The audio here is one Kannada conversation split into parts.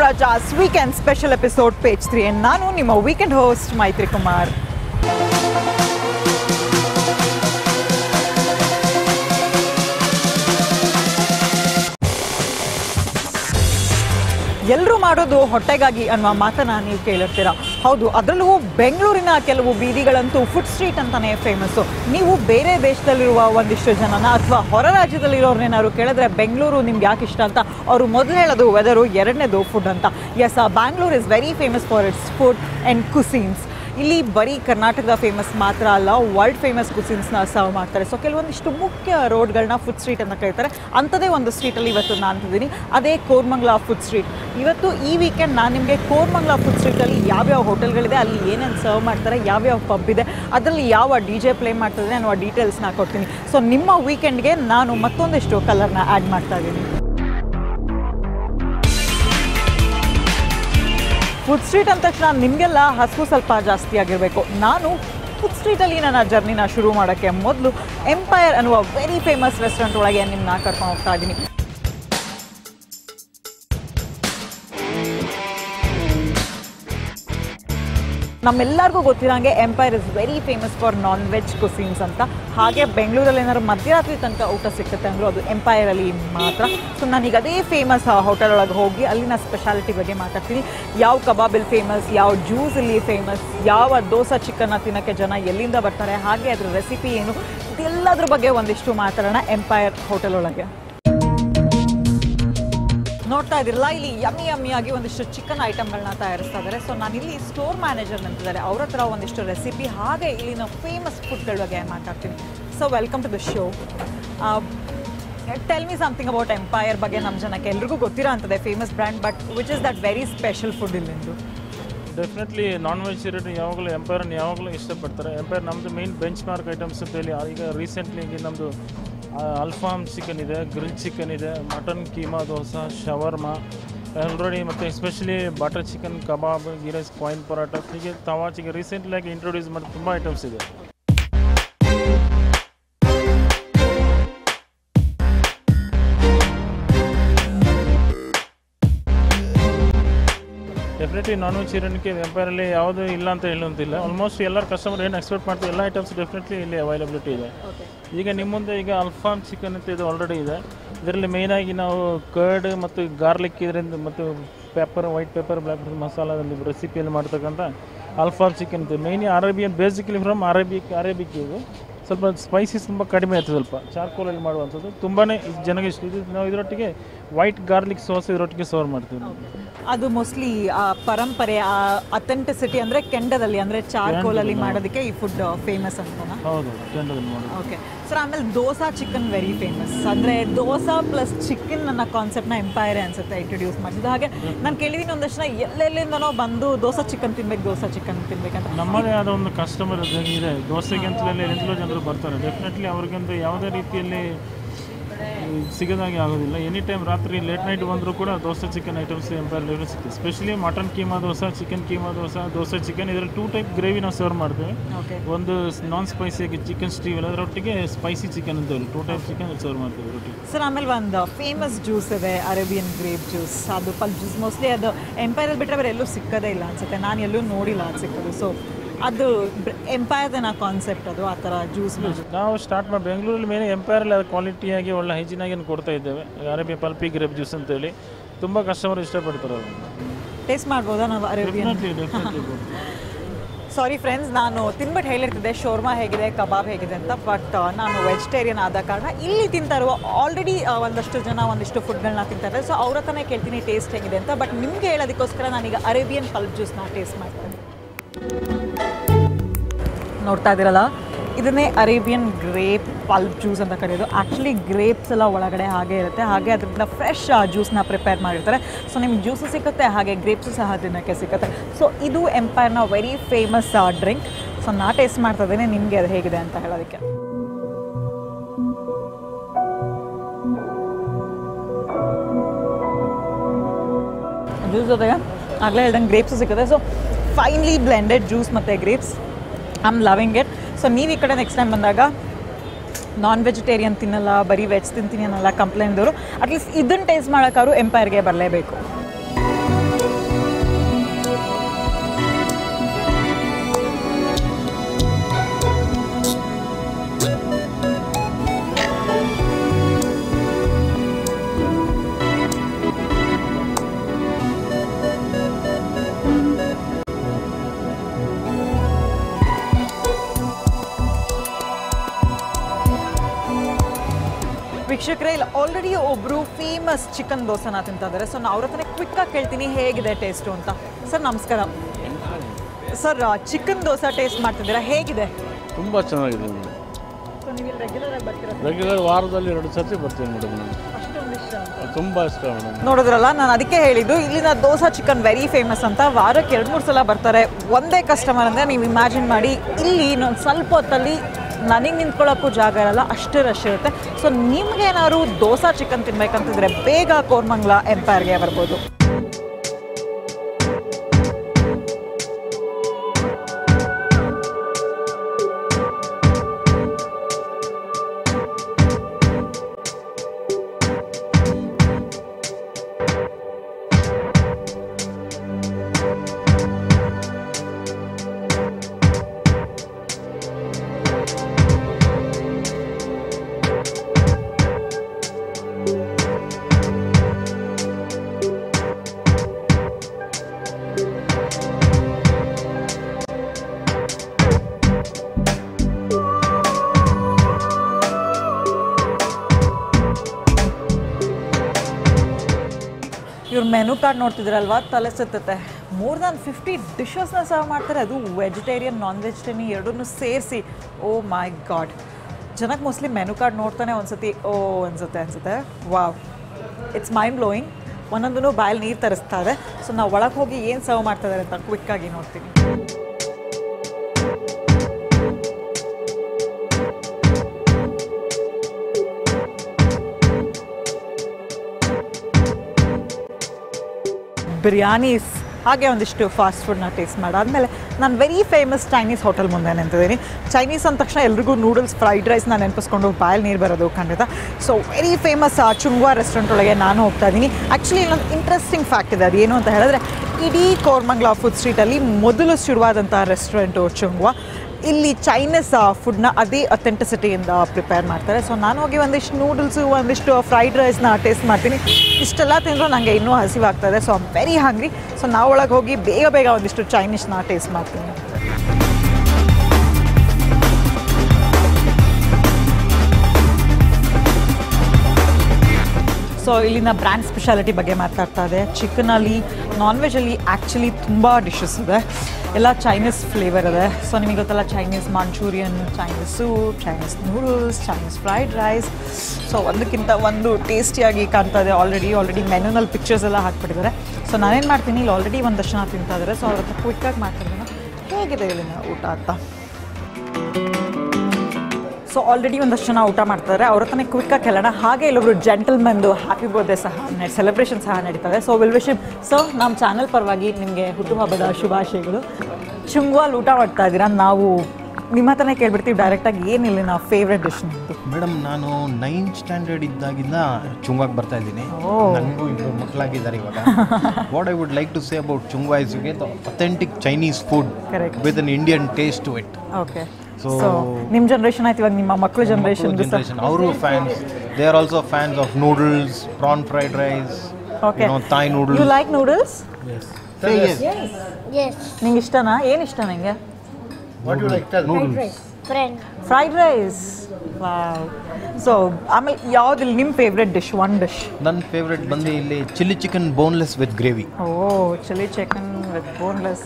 ರಾಜಾಸ್ weekend special episode page three ನಾನು ನಿಮ್ಮ ವೀಕೆಂಡ್ ಹೋಸ್ಟ್ ಮೈತ್ರಿ ಕುಮಾರ್ ಎಲ್ಲರೂ ಮಾಡೋದು ಹೊಟ್ಟೆಗಾಗಿ ಅನ್ನುವ ಮಾತನ್ನ ನೀವು ಕೇಳಿರ್ತೀರ ಹೌದು ಅದರಲ್ಲೂ ಬೆಂಗಳೂರಿನ ಕೆಲವು ಬೀದಿಗಳಂತೂ ಫುಡ್ ಸ್ಟ್ರೀಟ್ ಅಂತಾನೆ ಫೇಮಸ್ಸು ನೀವು ಬೇರೆ ದೇಶದಲ್ಲಿರುವ ಒಂದಿಷ್ಟು ಜನನ ಅಥವಾ ಹೊರ ರಾಜ್ಯದಲ್ಲಿರೋರ್ನೇನಾದ್ರು ಕೇಳಿದ್ರೆ ಬೆಂಗಳೂರು ನಿಮ್ಗೆ ಯಾಕೆ ಇಷ್ಟ ಅಂತ ಅವರು ಮೊದಲು ಹೇಳೋದು ವೆದರು ಎರಡನೇದು ಫುಡ್ ಅಂತ as Bangalore is very famous for its food and cuisines ಇಲ್ಲಿ ಬರೀ ಕರ್ನಾಟಕದ ಫೇಮಸ್ ಮಾತ್ರ ಅಲ್ಲ ವರ್ಲ್ಡ್ ಫೇಮಸ್ ಕುಸಿನ್ಸ್ನ ಸರ್ವ್ ಮಾಡ್ತಾರೆ ಸೊ ಕೆಲವೊಂದಿಷ್ಟು ಮುಖ್ಯ ರೋಡ್ಗಳನ್ನ ಫುಡ್ ಸ್ಟ್ರೀಟ್ ಅಂತ ಕರೀತಾರೆ ಅಂಥದ್ದೇ ಒಂದು ಸ್ಟ್ರೀಟಲ್ಲಿ ಇವತ್ತು ನಾನು ಇದ್ದೀನಿ ಅದೇ ಕೋರ್ಮಂಗ್ಲಾ ಫುಡ್ ಸ್ಟ್ರೀಟ್ ಇವತ್ತು ಈ ವೀಕೆಂಡ್ ನಾನು ನಿಮಗೆ ಕೋರ್ಮಂಗ್ಲಾ ಫುಡ್ ಸ್ಟ್ರೀಟಲ್ಲಿ ಯಾವ್ಯಾವ ಹೋಟೆಲ್ಗಳಿದೆ ಅಲ್ಲಿ ಏನೇನು ಸರ್ವ್ ಮಾಡ್ತಾರೆ ಯಾವ್ಯಾವ ಪಬ್ ಇದೆ ಅದರಲ್ಲಿ ಯಾವ ಡಿ ಜೆ ಪ್ಲೇ ಮಾಡ್ತಿದೆ ಅನ್ನೋ ಡೀಟೇಲ್ಸ್ನ ಕೊಡ್ತೀನಿ ಸೊ ನಿಮ್ಮ ವೀಕೆಂಡ್ಗೆ ನಾನು ಮತ್ತೊಂದಿಷ್ಟು ಕಲರ್ನ ಆ್ಯಡ್ ಮಾಡ್ತಾ ಇದ್ದೀನಿ ಫುಡ್ ಸ್ಟ್ರೀಟ್ ಅಂದ ತಕ್ಷಣ ನಿಮಗೆಲ್ಲ ಹಸು ಸ್ವಲ್ಪ ಜಾಸ್ತಿ ಆಗಿರಬೇಕು ನಾನು ಫುಡ್ ಸ್ಟ್ರೀಟಲ್ಲಿ ನನ್ನ ಜರ್ನಿನ ಶುರು ಮಾಡೋಕ್ಕೆ ಮೊದಲು ಎಂಪೈರ್ ಅನ್ನುವ ವೆರಿ ಫೇಮಸ್ ರೆಸ್ಟೋರೆಂಟ್ ಒಳಗೆ ನಿಮ್ಮನ್ನ ಕರ್ಕೊಂಡು ಹೋಗ್ತಾ ಇದ್ದೀನಿ ನಮ್ಮೆಲ್ಲರಿಗೂ ಗೊತ್ತಿರೋಂಗೆ Empire is very famous for non veg cuisines ಅಂತ ಹಾಗೆ ಬೆಂಗಳೂರಲ್ಲಿ ಏನಾದ್ರು ಮಧ್ಯರಾತ್ರಿ ತನಕ ಊಟ ಸಿಗುತ್ತೆ ಅಂದರೂ ಅದು ಎಂಪೈರಲ್ಲಿ ಮಾತ್ರ ಸೊ ನಾನೀಗ ಅದೇ ಫೇಮಸ್ ಹೋಟೆಲ್ ಒಳಗೆ ಹೋಗಿ ಅಲ್ಲಿನ ಸ್ಪೆಷಾಲಿಟಿ ಬಗ್ಗೆ ಮಾತಾಡ್ತೀನಿ ಯಾವ ಕಬಾಬ್ ಇಲ್ಲಿ ಫೇಮಸ್ ಯಾವ ಜ್ಯೂಸ್ ಇಲ್ಲಿ ಫೇಮಸ್ ಯಾವ ದೋಸೆ ಚಿಕನ್ನ ತಿನ್ನೋಕ್ಕೆ ಜನ ಎಲ್ಲಿಂದ ಬರ್ತಾರೆ ಹಾಗೆ ಅದ್ರ ರೆಸಿಪಿ ಏನು ಇದೆಲ್ಲದ್ರ ಬಗ್ಗೆ ಒಂದಿಷ್ಟು ಮಾತಾಡೋಣ ಎಂಪೈರ್ ಹೋಟೆಲ್ ಒಳಗೆ ನೋಡ್ತಾ ಇದಿರಲ್ಲ ಇಲ್ಲಿ ಯಮ್ಮಿ ಯಮ್ಮಿಯಾಗಿ ಒಂದಿಷ್ಟು ಚಿಕನ್ ಐಟಮ್ಗಳನ್ನ ತಯಾರಿಸ್ತಾ ಇದ್ದಾರೆ ಸೊ ನಾನು ಇಲ್ಲಿ ಸ್ಟೋರ್ ಮ್ಯಾನೇಜರ್ ನಿಂತಿದ್ದಾರೆ ಅವ್ರ ಹತ್ರ ಒಂದಿಷ್ಟು ರೆಸಿಪಿ ಹಾಗೆ ಇಲ್ಲಿನ ಫೇಮಸ್ ಫುಡ್ಗಳ ಬಗ್ಗೆ ಮಾತಾಡ್ತೀನಿ so welcome to the show tell me something about Empire ಬಗ್ಗೆ ನಮ್ಮ ಜನಕ್ಕೆ ಎಲ್ರಿಗೂ ಗೊತ್ತಿರೋ ಅಂಥದ್ದೇ famous brand but which is that very special food ಇಲ್ಲಿಂದು ಡೆಫಿನೆಟ್ಲಿ ನಾನ್ ವೆಜಿಟೇರಿಯನ್ ಯಾವಾಗಲೂ ಎಂಪೈರ್ನ ಯಾವಾಗಲೂ ಇಷ್ಟಪಡ್ತಾರೆ ಎಂಪೈರ್ ನಮ್ಮದು ಮೇನ್ ಬೆಂಚ್ ಮಾರ್ಕ್ ಐಟಮ್ಸ್ ಅಂತ ಹೇಳಿ ಈಗ ರೀಸೆಂಟ್ಲಿ ಈಗ ನಮ್ಮದು ಅಲ್ಫಾಮ್ ಚಿಕನ್ ಇದೆ ಗ್ರಿಲ್ ಚಿಕನ್ ಇದೆ ಮಟನ್ ಕೀಮಾ ದೋಸೆ ಶವರ್ಮಾ ಆಲ್ರೆಡಿ ಮತ್ತು especially butter chicken kebab ghee rice coin parotta ಹೀಗೆ ತವಾ ಚಿಕನ್ ರೀಸೆಂಟ್ಲಿ ಆಗಿ ಇಂಟ್ರೊಡ್ಯೂಸ್ ಮಾಡಿ ತುಂಬ ಐಟಮ್ಸ್ ಇದೆ ಡೆಫಿನೆಟ್ಲಿ ನಾನ್ ವೆಜಿಟೇರಿಯನ್ಗೆ ಎಂಪೈರಲ್ಲಿ ಯಾವುದೂ ಇಲ್ಲ ಅಂತ ಹೇಳುವಂತಿಲ್ಲ ಆಲ್ಮೋಸ್ಟ್ ಎಲ್ಲರ ಕಸ್ಟಮರ್ ಏನು ಎಕ್ಸ್ಪೆಕ್ಟ್ ಮಾಡ್ತಾರೆ ಎಲ್ಲ ಐಟಮ್ಸ್ ಡೆಫಿನೆಟ್ಲಿ ಇಲ್ಲಿ ಅವೈಲಬಿಲಿಟಿ ಇದೆ ಈಗ ನಿಮ್ಮ ಮುಂದೆ ಈಗ ಅಲ್ಫಾಮ್ ಚಿಕನ್ ಅಂತ ಇದು ಆಲ್ರೆಡಿ ಇದೆ ಇದರಲ್ಲಿ ಮೇಯ್ನಾಗಿ ನಾವು ಕರ್ಡ್ ಮತ್ತು ಗಾರ್ಲಿಕ್ ಇದರಿಂದ ಮತ್ತು ಪೆಪ್ಪರ್ ವೈಟ್ ಪೆಪ್ಪರ್ ಬ್ಲ್ಯಾಕ್ ಮಸಾಲದಲ್ಲಿ ರೆಸಿಪಿಯಲ್ಲಿ ಮಾಡ್ತಕ್ಕಂಥ ಅಲ್ಫಾಮ್ ಚಿಕನ್ ಇದೆ main Arabian basically from Arabic Arabic ಇದು ಸ್ವಲ್ಪ ಸ್ಪೈಸಸ್ ತುಂಬ ಕಡಿಮೆ ಆಯ್ತು ಸ್ವಲ್ಪ ಚಾರ್ಕೋಲಲ್ಲಿ ಮಾಡುವಂಥದ್ದು ತುಂಬಾ ಜನಗೆ ಇಷ್ಟ ಇದು ನಾವು ಇದರೊಟ್ಟಿಗೆ ವೈಟ್ ಗಾರ್ಲಿಕ್ ಸಾಸ್ ಇದರೊಟ್ಟಿಗೆ ಸರ್ವ್ ಮಾಡ್ತೀವಿ ನಾವು ಅದು ಮೋಸ್ಟ್ಲಿ ಪರಂಪರೆ ಅಥೆಂಟಿಸಿಟಿ ಅಂದರೆ ಕೆಂಡದಲ್ಲಿ ಅಂದರೆ ಚಾರ್ಕೋಲಲ್ಲಿ ಮಾಡೋದಕ್ಕೆ ಈ ಫುಡ್ ಫೇಮಸ್ ಅಂತನಾ ಹೌದು ಕೆಂಡದಲ್ಲಿ ಮಾಡೋದು ಓಕೆ ಸರ್ ಆಮೇಲೆ ದೋಸಾ ಚಿಕನ್ ವೆರಿ ಫೇಮಸ್ ಅಂದರೆ ದೋಸಾ ಪ್ಲಸ್ ಚಿಕನ್ ಅನ್ನೋ ಕಾನ್ಸೆಪ್ಟ್ನ ಎಂಪೈರೇ ಅನ್ಸುತ್ತೆ ಇಂಟ್ರೊಡ್ಯೂಸ್ ಮಾಡಿದ್ದು ಹಾಗೆ ನಾನು ಕೇಳಿದ್ದೀನಿ ಒಂದಷ್ಟು ಜನ ಎಲ್ಲೆಲ್ಲಿಂದನೋ ಬಂದು ದೋಸಾ ಚಿಕನ್ ತಿನ್ಬೇಕು ದೋಸಾ ಚಿಕನ್ ತಿನ್ಬೇಕಂತ ನಮ್ಮದೇ ಆದ ಒಂದು ಕಸ್ಟಮರ್ ಇದೆ ದೋಸೆಗೆ ಅಂತಲೇ ಎಲ್ಲಿಂದಲೋ ಜನರು ಬರ್ತಾರೆ ಡೆಫಿನೆಟ್ಲಿ ಅವ್ರಿಗಂತೂ ಯಾವುದೇ ರೀತಿಯಲ್ಲಿ ಈ ಸಿಗೋದಾಗೆ ಆಗೋದಿಲ್ಲ ಎನಿ ಟೈಮ್ ರಾತ್ರಿ ಲೇಟ್ ನೈಟ್ ಬಂದರೂ ಕೂಡ dosa chicken items Empire level ಸಿಗುತ್ತೆ specially mutton keema dosa chicken keema dosa dosa chicken ಇದರಲ್ಲಿ ಟೂ ಟೈಪ್ ಗ್ರೇವಿ ನಾವು ಸರ್ವ್ ಮಾಡ್ತೇವೆ ಓಕೆ ಒಂದು ನಾನ್ ಸ್ಪೈಸಿಯಾಗಿ ಚಿಕನ್ ಸ್ಟೀವ್ ಅದರೊಟ್ಟಿಗೆ ಸ್ಪೈಸಿ ಚಿಕನ್ ಅಂತ ಹೇಳಿ ಟೂ ಟೈಪ್ ಚಿಕನ್ ಸರ್ವ್ ಮಾಡ್ತೇವೆ ರೊಟ್ಟಿಗೆ ಸರ್ ಆಮೇಲೆ ಒಂದು ಫೇಮಸ್ ಜ್ಯೂಸ್ ಇದೆ ಅರೇಬಿಯನ್ ಗ್ರೇಪ್ ಜ್ಯೂಸ್ ಅದು ಪಲ್ ಜ್ಯೂಸ್ ಮೋಸ್ಟ್ಲಿ ಅದು ಎಂಪೈರಲ್ಲಿ ಬಿಟ್ಟರೆ ಬೇರೆ ಎಲ್ಲೂ ಸಿಕ್ಕದೇ ಇಲ್ಲ ಅನ್ಸುತ್ತೆ ನಾನು ಎಲ್ಲೂ ನೋಡಿಲ್ಲ ಅದು ಸಿಕ್ಕೋದು ಸೊ ಅದು ಎಂಪೈರ್ದನ ಕಾನ್ಸೆಪ್ಟ್ ಅದು ಆ ಥರ ಜ್ಯೂಸ್ ನಾವು ಸ್ಟಾರ್ಟ್ ಮಾಡಿ ಬೆಂಗಳೂರಲ್ಲಿ ಮೇಲೆ ಎಂಪೈರಲ್ಲಿ ಅದು ಕ್ವಾಲಿಟಿಯಾಗಿ ಒಳ್ಳೆ ಹೈಜಿನಾಗಿ ಕೊಡ್ತಾ ಇದ್ದೇವೆ ಅರೇಬಿಯ ಪಲ್ಪಿ ಗ್ರೇಪ್ ಜ್ಯೂಸ್ ಅಂತೇಳಿ ತುಂಬ ಕಸ್ಟಮರ್ ಇಷ್ಟಪಡ್ತಾರೆ ಅವರು ಟೇಸ್ಟ್ ಮಾಡ್ಬೋದಾ ನಾವು Arabian definitely definitely sorry friends ನಾನು ತಿನ್ಬಿಟ್ಟು ಹೇಳಿರ್ತಿದ್ದೆ ಶೋರ್ಮಾ ಹೇಗಿದೆ ಕಬಾಬ್ ಹೇಗಿದೆ ಅಂತ ಬಟ್ ನಾನು ವೆಜಿಟೇರಿಯನ್ ಆದ ಕಾರಣ ಇಲ್ಲಿ ತಿಂತಾ ಇರುವ ಆಲ್ರೆಡಿ ಒಂದಷ್ಟು ಜನ ಒಂದಿಷ್ಟು ಫುಡ್ಗಳನ್ನ ತಿಂತಾರೆ ಸೊ ಅವ್ರ ಹತ್ರನೇ ಕೇಳ್ತೀನಿ ಟೇಸ್ಟ್ ಹೇಗಿದೆ ಅಂತ ಬಟ್ ನಿಮ್ಗೆ ಹೇಳೋದಕ್ಕೋಸ್ಕರ ನಾನೀಗ ಅರೇಬಿಯನ್ ಪಲ್ಪ್ ಜ್ಯೂಸ್ನ ಟೇಸ್ಟ್ ಮಾಡ್ತೇನೆ ನೋಡ್ತಾ ಇದ್ದೀರಲ್ಲ ಇದನ್ನೇ ಅರೇಬಿಯನ್ ಗ್ರೇಪ್ ಪಲ್ಪ್ ಜ್ಯೂಸ್ ಅಂತ ಕರೆಯೋದು ಆ್ಯಕ್ಚುಲಿ ಗ್ರೇಪ್ಸ್ ಎಲ್ಲ ಒಳಗಡೆ ಹಾಗೆ ಇರುತ್ತೆ ಹಾಗೆ ಅದರಿಂದ ಫ್ರೆಶ್ ಜ್ಯೂಸ್ನ ಪ್ರಿಪೇರ್ ಮಾಡಿರ್ತಾರೆ ಸೊ ನಿಮ್ಗೆ ಜ್ಯೂಸು ಸಿಗುತ್ತೆ ಹಾಗೆ ಗ್ರೇಪ್ಸು ಸಹ ತಿನ್ನೋಕ್ಕೆ ಸಿಗುತ್ತೆ ಸೊ ಇದು ಎಂಪೈರ್ನ ವೆರಿ ಫೇಮಸ್ ಡ್ರಿಂಕ್ ಸೊ ನಾ ಟೇಸ್ಟ್ ಮಾಡ್ತಾ ಇದ್ದೀನಿ ನಿಮಗೆ ಅದು ಹೇಗಿದೆ ಅಂತ ಹೇಳೋದಕ್ಕೆ ಜ್ಯೂಸ್ ಜೊತೆಗೆ ಆಗಲೇ ಹೇಳ್ದಂಗೆ ಗ್ರೇಪ್ಸು ಸಿಗುತ್ತೆ ಸೊ ಫೈನ್ಲಿ ಬ್ಲೆಂಡೆಡ್ ಜ್ಯೂಸ್ ಮತ್ತು grapes I am loving it so ನೀವು ಈ ಕಡೆ ನೆಕ್ಸ್ಟ್ ಟೈಮ್ ಬಂದಾಗ ನಾನ್ ವೆಜಿಟೇರಿಯನ್ ತಿನ್ನಲ್ಲ ಬರೀ ವೆಜ್ ತಿಂತೀನಿ ಅನ್ನಲ್ಲ ಕಂಪ್ಲೇಂಟ್ ಇದ್ದವರು ಅಟ್ಲೀಸ್ಟ್ ಇದನ್ನು ಟೇಸ್ಟ್ ಮಾಡೋಕ್ಕಾದ್ರು ಎಂಪೈರ್ಗೆ ಬರಲೇಬೇಕು ವೀಕ್ಷಕರೇ ಇಲ್ಲಿ ಆಲ್ರೆಡಿ ಒಬ್ರು ಫೇಮಸ್ ಚಿಕನ್ ದೋಸೆನ ತಿಂತಾ ಇದ್ದಾರೆ ಸೊ ನಾವು ಅವ್ರ ಹತ್ರ ಕ್ವಿಕ್ ಆಗಿ ಕೇಳ್ತೀನಿ ಹೇಗಿದೆ ಟೇಸ್ಟು ಅಂತ ಸರ್ ನಮಸ್ಕಾರ ಸರ್ ಚಿಕನ್ ದೋಸೆ ಟೇಸ್ಟ್ ಮಾಡ್ತಿದ್ದೀರಾ ಹೇಗಿದೆ ತುಂಬ ಚೆನ್ನಾಗಿದೆ ಮೇಡಮ್ ಸೊ ನೀವು ರೆಗ್ಯುಲರ್ ಆಗಿ ಬರ್ತೀರಾ ರೆಗ್ಯುಲರ್ ವಾರದಲ್ಲಿ ಎರಡು ಸರ್ತಿ ಬರ್ತೀನಿ ಮೇಡಮ್ ನಾನು ಅಷ್ಟೊಂದು ಇಷ್ಟ ತುಂಬ ಇಷ್ಟ ಮೇಡಮ್ ನೋಡಿದ್ರಲ್ಲ ನಾನು ಅದಕ್ಕೆ ಹೇಳಿದ್ದು ಇಲ್ಲಿನ ದೋಸಾ ಚಿಕನ್ ವೆರಿ ಫೇಮಸ್ ಅಂತ ವಾರಕ್ಕೆ ಎರಡು ಮೂರು ಸಲ ಬರ್ತಾರೆ ಒಂದೇ ಕಸ್ಟಮರ್ ಅಂದರೆ ನೀವು ಇಮ್ಯಾಜಿನ್ ಮಾಡಿ ಇಲ್ಲಿ ಇನ್ನೊಂದು ಸ್ವಲ್ಪ ಹೊತ್ತಲ್ಲಿ ನನಗೆ ನಿಂತ್ಕೊಳ್ಳೋಕ್ಕೂ ಜಾಗ ಇರಲ್ಲ ಅಷ್ಟು ರಶ್ ಇರುತ್ತೆ ಸೊ ನಿಮ್ಗೇನಾದ್ರು ದೋಸಾ ಚಿಕನ್ ತಿನ್ಬೇಕಂತಿದ್ರೆ ಬೇಗ ಕೋರ್ಮಂಗ್ಲ ಎಂಪೈರ್ಗೆ ಬರ್ಬೋದು ಇವ್ರ ಮೆನು ಕಾರ್ಡ್ ನೋಡ್ತಿದ್ರಲ್ವಾ ತಲೆ ಸುತ್ತುತ್ತೆ ಮೋರ್ ದ್ಯಾನ್ ಫಿಫ್ಟಿ ಡಿಶಸ್ನ ಸರ್ವ್ ಮಾಡ್ತಾರೆ ಅದು ವೆಜಿಟೇರಿಯನ್ ನಾನ್ ವೆಜಿಟೇರಿಯನ್ ಎರಡನ್ನೂ ಸೇರಿಸಿ ಓ ಮೈ ಗಾಡ್ ಜನಕ್ಕೆ ಮೋಸ್ಟ್ಲಿ ಮೆನು ಕಾರ್ಡ್ ನೋಡ್ತಾನೆ ಒಂದ್ಸತಿ ಓ ಅನ್ಸುತ್ತೆ ಅನ್ಸುತ್ತೆ ವಾವ್ ಇಟ್ಸ್ ಮೈಂಡ್ ಬ್ಲೋಯಿಂಗ್ ಒಂದೊಂದೂ ಬಾಯಲ್ಲಿ ನೀರು ತರಿಸ್ತಾ ಇದೆ ಸೊ ನಾವು ಒಳಗೆ ಹೋಗಿ ಏನು ಸರ್ವ್ ಮಾಡ್ತಾ ಇದ್ದಾರೆ ಅಂತ ಕ್ವಿಕ್ಕಾಗಿ ನೋಡ್ತೀನಿ ಬಿರಿಯಾನೀಸ್ ಹಾಗೆ ಒಂದಿಷ್ಟು ಫಾಸ್ಟ್ ಫುಡ್ನ ಟೇಸ್ಟ್ ಮಾಡಾದ್ಮೇಲೆ ನಾನು ವೆರಿ ಫೇಮಸ್ ಚೈನೀಸ್ ಹೋಟೆಲ್ ಮುಂದೆ ನಿಂತಿದ್ದೀನಿ ಚೈನೀಸ್ ಅಂದ ತಕ್ಷಣ ಎಲ್ರಿಗೂ ನೂಡಲ್ಸ್ ಫ್ರೈಡ್ ರೈಸ್ನ ನೆನಪಿಸ್ಕೊಂಡು ಬಾಯಲ್ಲಿ ನೀರು ಬರೋದು ಖಂಡಿತ so very famous Chung Wah restaurant ಒಳಗೆ ನಾನು ಹೋಗ್ತಾ ಇದ್ದೀನಿ ಆ್ಯಕ್ಚುಲಿ ಇಲ್ಲೊಂದು ಇಂಟ್ರೆಸ್ಟಿಂಗ್ ಫ್ಯಾಕ್ಟ್ ಇದೆ ಅದು ಏನು ಅಂತ ಹೇಳಿದ್ರೆ ಇಡೀ ಕೋರ್ಮಂಗ್ಲಾ ಫುಡ್ ಸ್ಟ್ರೀಟಲ್ಲಿ ಮೊದಲು ಶುರುವಾದಂಥ ರೆಸ್ಟೋರೆಂಟು ಚುಂಗ್ವಾ ಇಲ್ಲಿ ಚೈನೀಸ್ ಫುಡ್ನ ಅದೇ ಅಥೆಂಟಿಸಿಟಿಯಿಂದ ಪ್ರಿಪೇರ್ ಮಾಡ್ತಾರೆ ಸೊ ನಾನು ಹೋಗಿ ಒಂದಿಷ್ಟು ನೂಡಲ್ಸು ಒಂದಿಷ್ಟು ಫ್ರೈಡ್ ರೈಸ್ನ ಟೇಸ್ಟ್ ಮಾಡ್ತೀನಿ ಇಷ್ಟೆಲ್ಲ ತಿಂದರೂ ನನಗೆ ಇನ್ನೂ ಹಸಿವಾಗ್ತದೆ so I'm very hungry so ನಾವು ಒಳಗೆ ಹೋಗಿ ಬೇಗ ಬೇಗ ಒಂದಿಷ್ಟು ಚೈನೀಸ್ನ ಟೇಸ್ಟ್ ಮಾಡ್ತೀನಿ ಸೊ ಇಲ್ಲಿನ ಬ್ರ್ಯಾಂಡ್ ಸ್ಪೆಷಾಲಿಟಿ ಬಗ್ಗೆ ಮಾತಾಡ್ತಾ ಇದೆ ಚಿಕನಲ್ಲಿ ನಾನ್ ವೆಜಲ್ಲಿ ಆ್ಯಕ್ಚುಲಿ ತುಂಬ ಡಿಶಸ್ ಇದೆ ಎಲ್ಲ ಚೈನೀಸ್ ಫ್ಲೇವರ್ ಇದೆ ಸೊ ನಿಮಗೆ ಗೊತ್ತಲ್ಲ Chinese Manchurian Chinese soup Chinese noodles Chinese fried rice so ಒಂದಕ್ಕಿಂತ ಒಂದು ಟೇಸ್ಟಿಯಾಗಿ ಕಾಣ್ತಾ ಇದೆ ಆಲ್ರೆಡಿ ಆಲ್ರೆಡಿ ಮೆನುನಲ್ಲಿ ಪಿಕ್ಚರ್ಸ್ ಎಲ್ಲ ಹಾಕ್ಬಿಟ್ಟಿದ್ದಾರೆ ಸೊ ನಾನೇನು ಮಾಡ್ತೀನಿ ಇಲ್ಲಿ ಆಲ್ರೆಡಿ ಒಂದಷ್ಟು ಜನ ತಿಂತಾ ಇದ್ದಾರೆ ಸೊ ಅವ್ರ ಹತ್ರ ಕ್ವಿಕ್ಕಾಗಿ ಮಾಡ್ತಿದ್ದೀನಿ ಹೇಗಿದೆ ಇಲ್ಲಿನ ಊಟ ಅಂತ ಸೊ ಆಲ್ರೆಡಿ ಒಂದಷ್ಟು ಜನ ಊಟ ಮಾಡ್ತಾರೆ ಅವ್ರ ಹತ್ರನೇ ಕ್ವಿಕ್ಕಾಗಿ ಕೇಳೋಣ ಹಾಗೆ ಇಲ್ಲೊಬ್ರು ಜೆಂಟಲ್ಮೆನ್ದು ಹ್ಯಾಪಿ ಬರ್ಡೇ ಸಹ ಸೆಲೆಬ್ರೇಷನ್ ಸಹ ನಡೀತದೆ ಸೊ ವಿಲ್ ವಿಶ್ ಸೊ ನಮ್ಮ ಚಾನಲ್ ಪರವಾಗಿ ನಿಮಗೆ ಹುಟ್ಟುಹಬ್ಬದ ಶುಭಾಶಯಗಳು ಚುಂಗ್ವಾಲ್ ಊಟ ಮಾಡ್ತಾ ಇದ್ದೀರಾ ನಾವು ನಿಮ್ಮ ಹತ್ರನೇ ಕೇಳ್ಬಿಡ್ತೀವಿ ಡೈರೆಕ್ಟಾಗಿ ಏನಿಲ್ಲ ನಾವು ಫೇವ್ರೆಟ್ ಡಿಶ್ ನಿಮ್ಮದು ಮೇಡಮ್ ನಾನು ನೈನ್ತ್ ಸ್ಟ್ಯಾಂಡರ್ಡ್ ಇದ್ದಾಗಿಂದ ಚುಂಗಾಗ್ ಬರ್ತಾ ಇದ್ದೀನಿ ನನಗೂ ಇಬ್ಬರು ಮಕ್ಕಳಾಗಿದ್ದಾರೆ ಇವಾಗ what I would like to say about Chung Wah is you get authentic Chinese food Correct. With an Indian taste to it okay So- so ನಿಮ್ಮ ಜನ್ರೇಷನ್ ಆಯ್ತು ಇವಾಗ ನಿಮ್ಮ ಮಕ್ಕಳು ಜನ್ರೇಷನ್ ಜನರೇಷನ್ ಅವರು fans they are also fans of noodles prawn fried rice okay Thai you noodles like noodles Yes, ನಿಂಗೆ ಇಷ್ಟನಾ ಏನು ಇಷ್ಟ ನಿಂಗೆ noodles friend. Fried rice wow so ಆಮೇಲೆ ಯಾವುದಿಲ್ಲ ನಿಮ್ಮ ಫೇವ್ರೆಟ್ ಡಿಶ್ ಒನ್ ಡಿಶ್ ನನ್ನ ಫೇವ್ರೆಟ್ ಬಂದು ಇಲ್ಲಿ chilli chicken boneless with gravy oh chilli chicken with boneless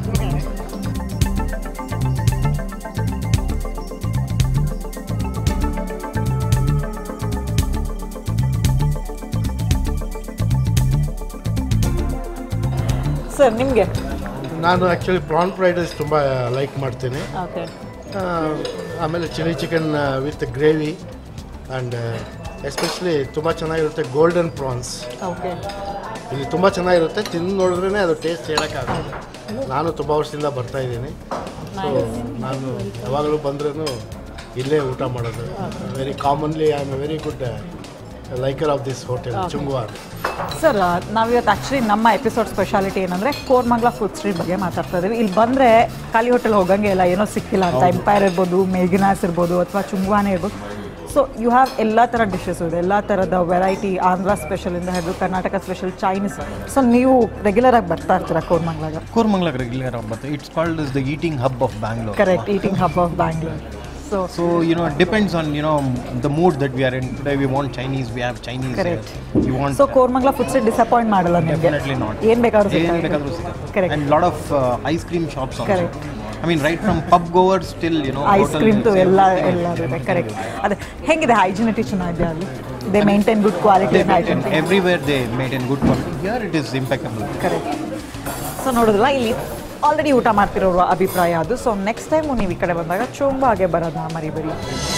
sir ನಿಮಗೆ ನಾನು ಆ್ಯಕ್ಚುಲಿ ಪ್ರಾನ್ ಫ್ರೈಡ್ ರೈಸ್ ತುಂಬ ಲೈಕ್ ಮಾಡ್ತೀನಿ ಓಕೆ ಆ, ಆಮೇಲೆ chilli chicken with gravy and especially ತುಂಬ ಚೆನ್ನಾಗಿರುತ್ತೆ ಗೋಲ್ಡನ್ ಪ್ರಾನ್ಸ್ ಓಕೆ ಇಲ್ಲಿ ತುಂಬ ಚೆನ್ನಾಗಿರುತ್ತೆ ತಿಂದು ನೋಡಿದ್ರೇ ಅದು ಟೇಸ್ಟ್ ಹೇಳೋಕ್ಕಾಗಲ್ಲ ನಾನು ತುಂಬ ವರ್ಷದಿಂದ ಬರ್ತಾ ಇದ್ದೀನಿ ಸೊ ನಾನು ಯಾವಾಗಲೂ ಬಂದ್ರೂ ಇಲ್ಲೇ ಊಟ ಮಾಡೋದು very commonly I am a very good liker of this hotel ಚುಂಗ್ವಾರ್ ಸರ್ ನಾವಿವತ್ತು ಆ್ಯಕ್ಚುಲಿ ನಮ್ಮ ಎಪಿಸೋಡ್ ಸ್ಪೆಷಾಲಿಟಿ ಏನಂದರೆ ಕೋರ್ಮಂಗ್ಲಾ ಫುಡ್ ಸ್ಟ್ರೀಟ್ ಬಗ್ಗೆ ಮಾತಾಡ್ತಾ ಇದ್ದೀವಿ ಇಲ್ಲಿ ಬಂದರೆ ಖಾಲಿ ಹೋಟೆಲ್ ಹೋಗಂಗೆ ಇಲ್ಲ ಏನೋ ಸಿಕ್ಕಿಲ್ಲ ಅಂತ ಎಂಪೈರ್ ಇರ್ಬೋದು ಮೇಘನಾಸ್ ಇರ್ಬೋದು ಅಥವಾ ಚುಂಗ್ವಾನೆ ಇರ್ಬೋದು ಸೊ ಯು ಹ್ಯಾವ್ ಎಲ್ಲ ಥರ ಡಿಶಸ್ ಇದೆ ಎಲ್ಲ ಥರದ ವೆರೈಟಿ ಆಂಧ್ರ ಸ್ಪೆಷಲಿಂದ ಹಿಡಿದು ಕರ್ನಾಟಕ ಸ್ಪೆಷಲ್ ಚೈನೀಸ್ ಸೊ ನೀವು ರೆಗ್ಯುಲರಾಗಿ ಬರ್ತಾ ಇರ್ತೀರಾ ಕೋರ್ಮಂಗ್ಲಾಗ ಕೋರ್ಮಂಗ್ಲಾಗ್ ರೆಗ್ಯುಲರ್ ಆಗಿ ಬರುತ್ತೆ it's called is the eating hub of Bangalore correct eating hub of Bangalore so So you know, it depends on you know the mood that we are in. Today we want Chinese, we have Chinese. Correct. uh, you want so Koramangala food street disappoint ಮಾಡಲ್ಲ ನಿಮಗೆ definitely not. ಏನು ಬೇಕಾದ್ರೂ ಏನ್ ಸಿಗ್ತದೆ. ಬೇಕಾದ್ರೂ ಸಿಗುತ್ತೆ. Correct. And lot of uh, ice cream shops also. Correct. I mean, right from pub goers till you know. Ice hotels, ಕ್ರೀಮ್ದು ಎಲ್ಲ everything. ಎಲ್ಲ ಇದೆ ಕರೆಕ್ಟ್ ಅದೇ ಹೆಂಗಿದೆ ಹೈಜಿನಿಟಿ ಚೆನ್ನಾಗಿದೆ ಅಲ್ಲಿ they maintain good quality They maintain everywhere they maintain good quality. Here it is impeccable. Correct so ನೋಡಿದ್ರಲ್ಲ ಇಲ್ಲಿ ಆಲ್ರೆಡಿ ಊಟ ಮಾಡ್ತಿರೋರು ಅಭಿಪ್ರಾಯ ಅದು ಸೊ ನೆಕ್ಸ್ಟ್ ಟೈಮು ನೀವು ಈ ಕಡೆ ಬಂದಾಗ ಚೊಂಬಾಗೆ ಬರೋದನ್ನ ಮರಿಬೇಡಿ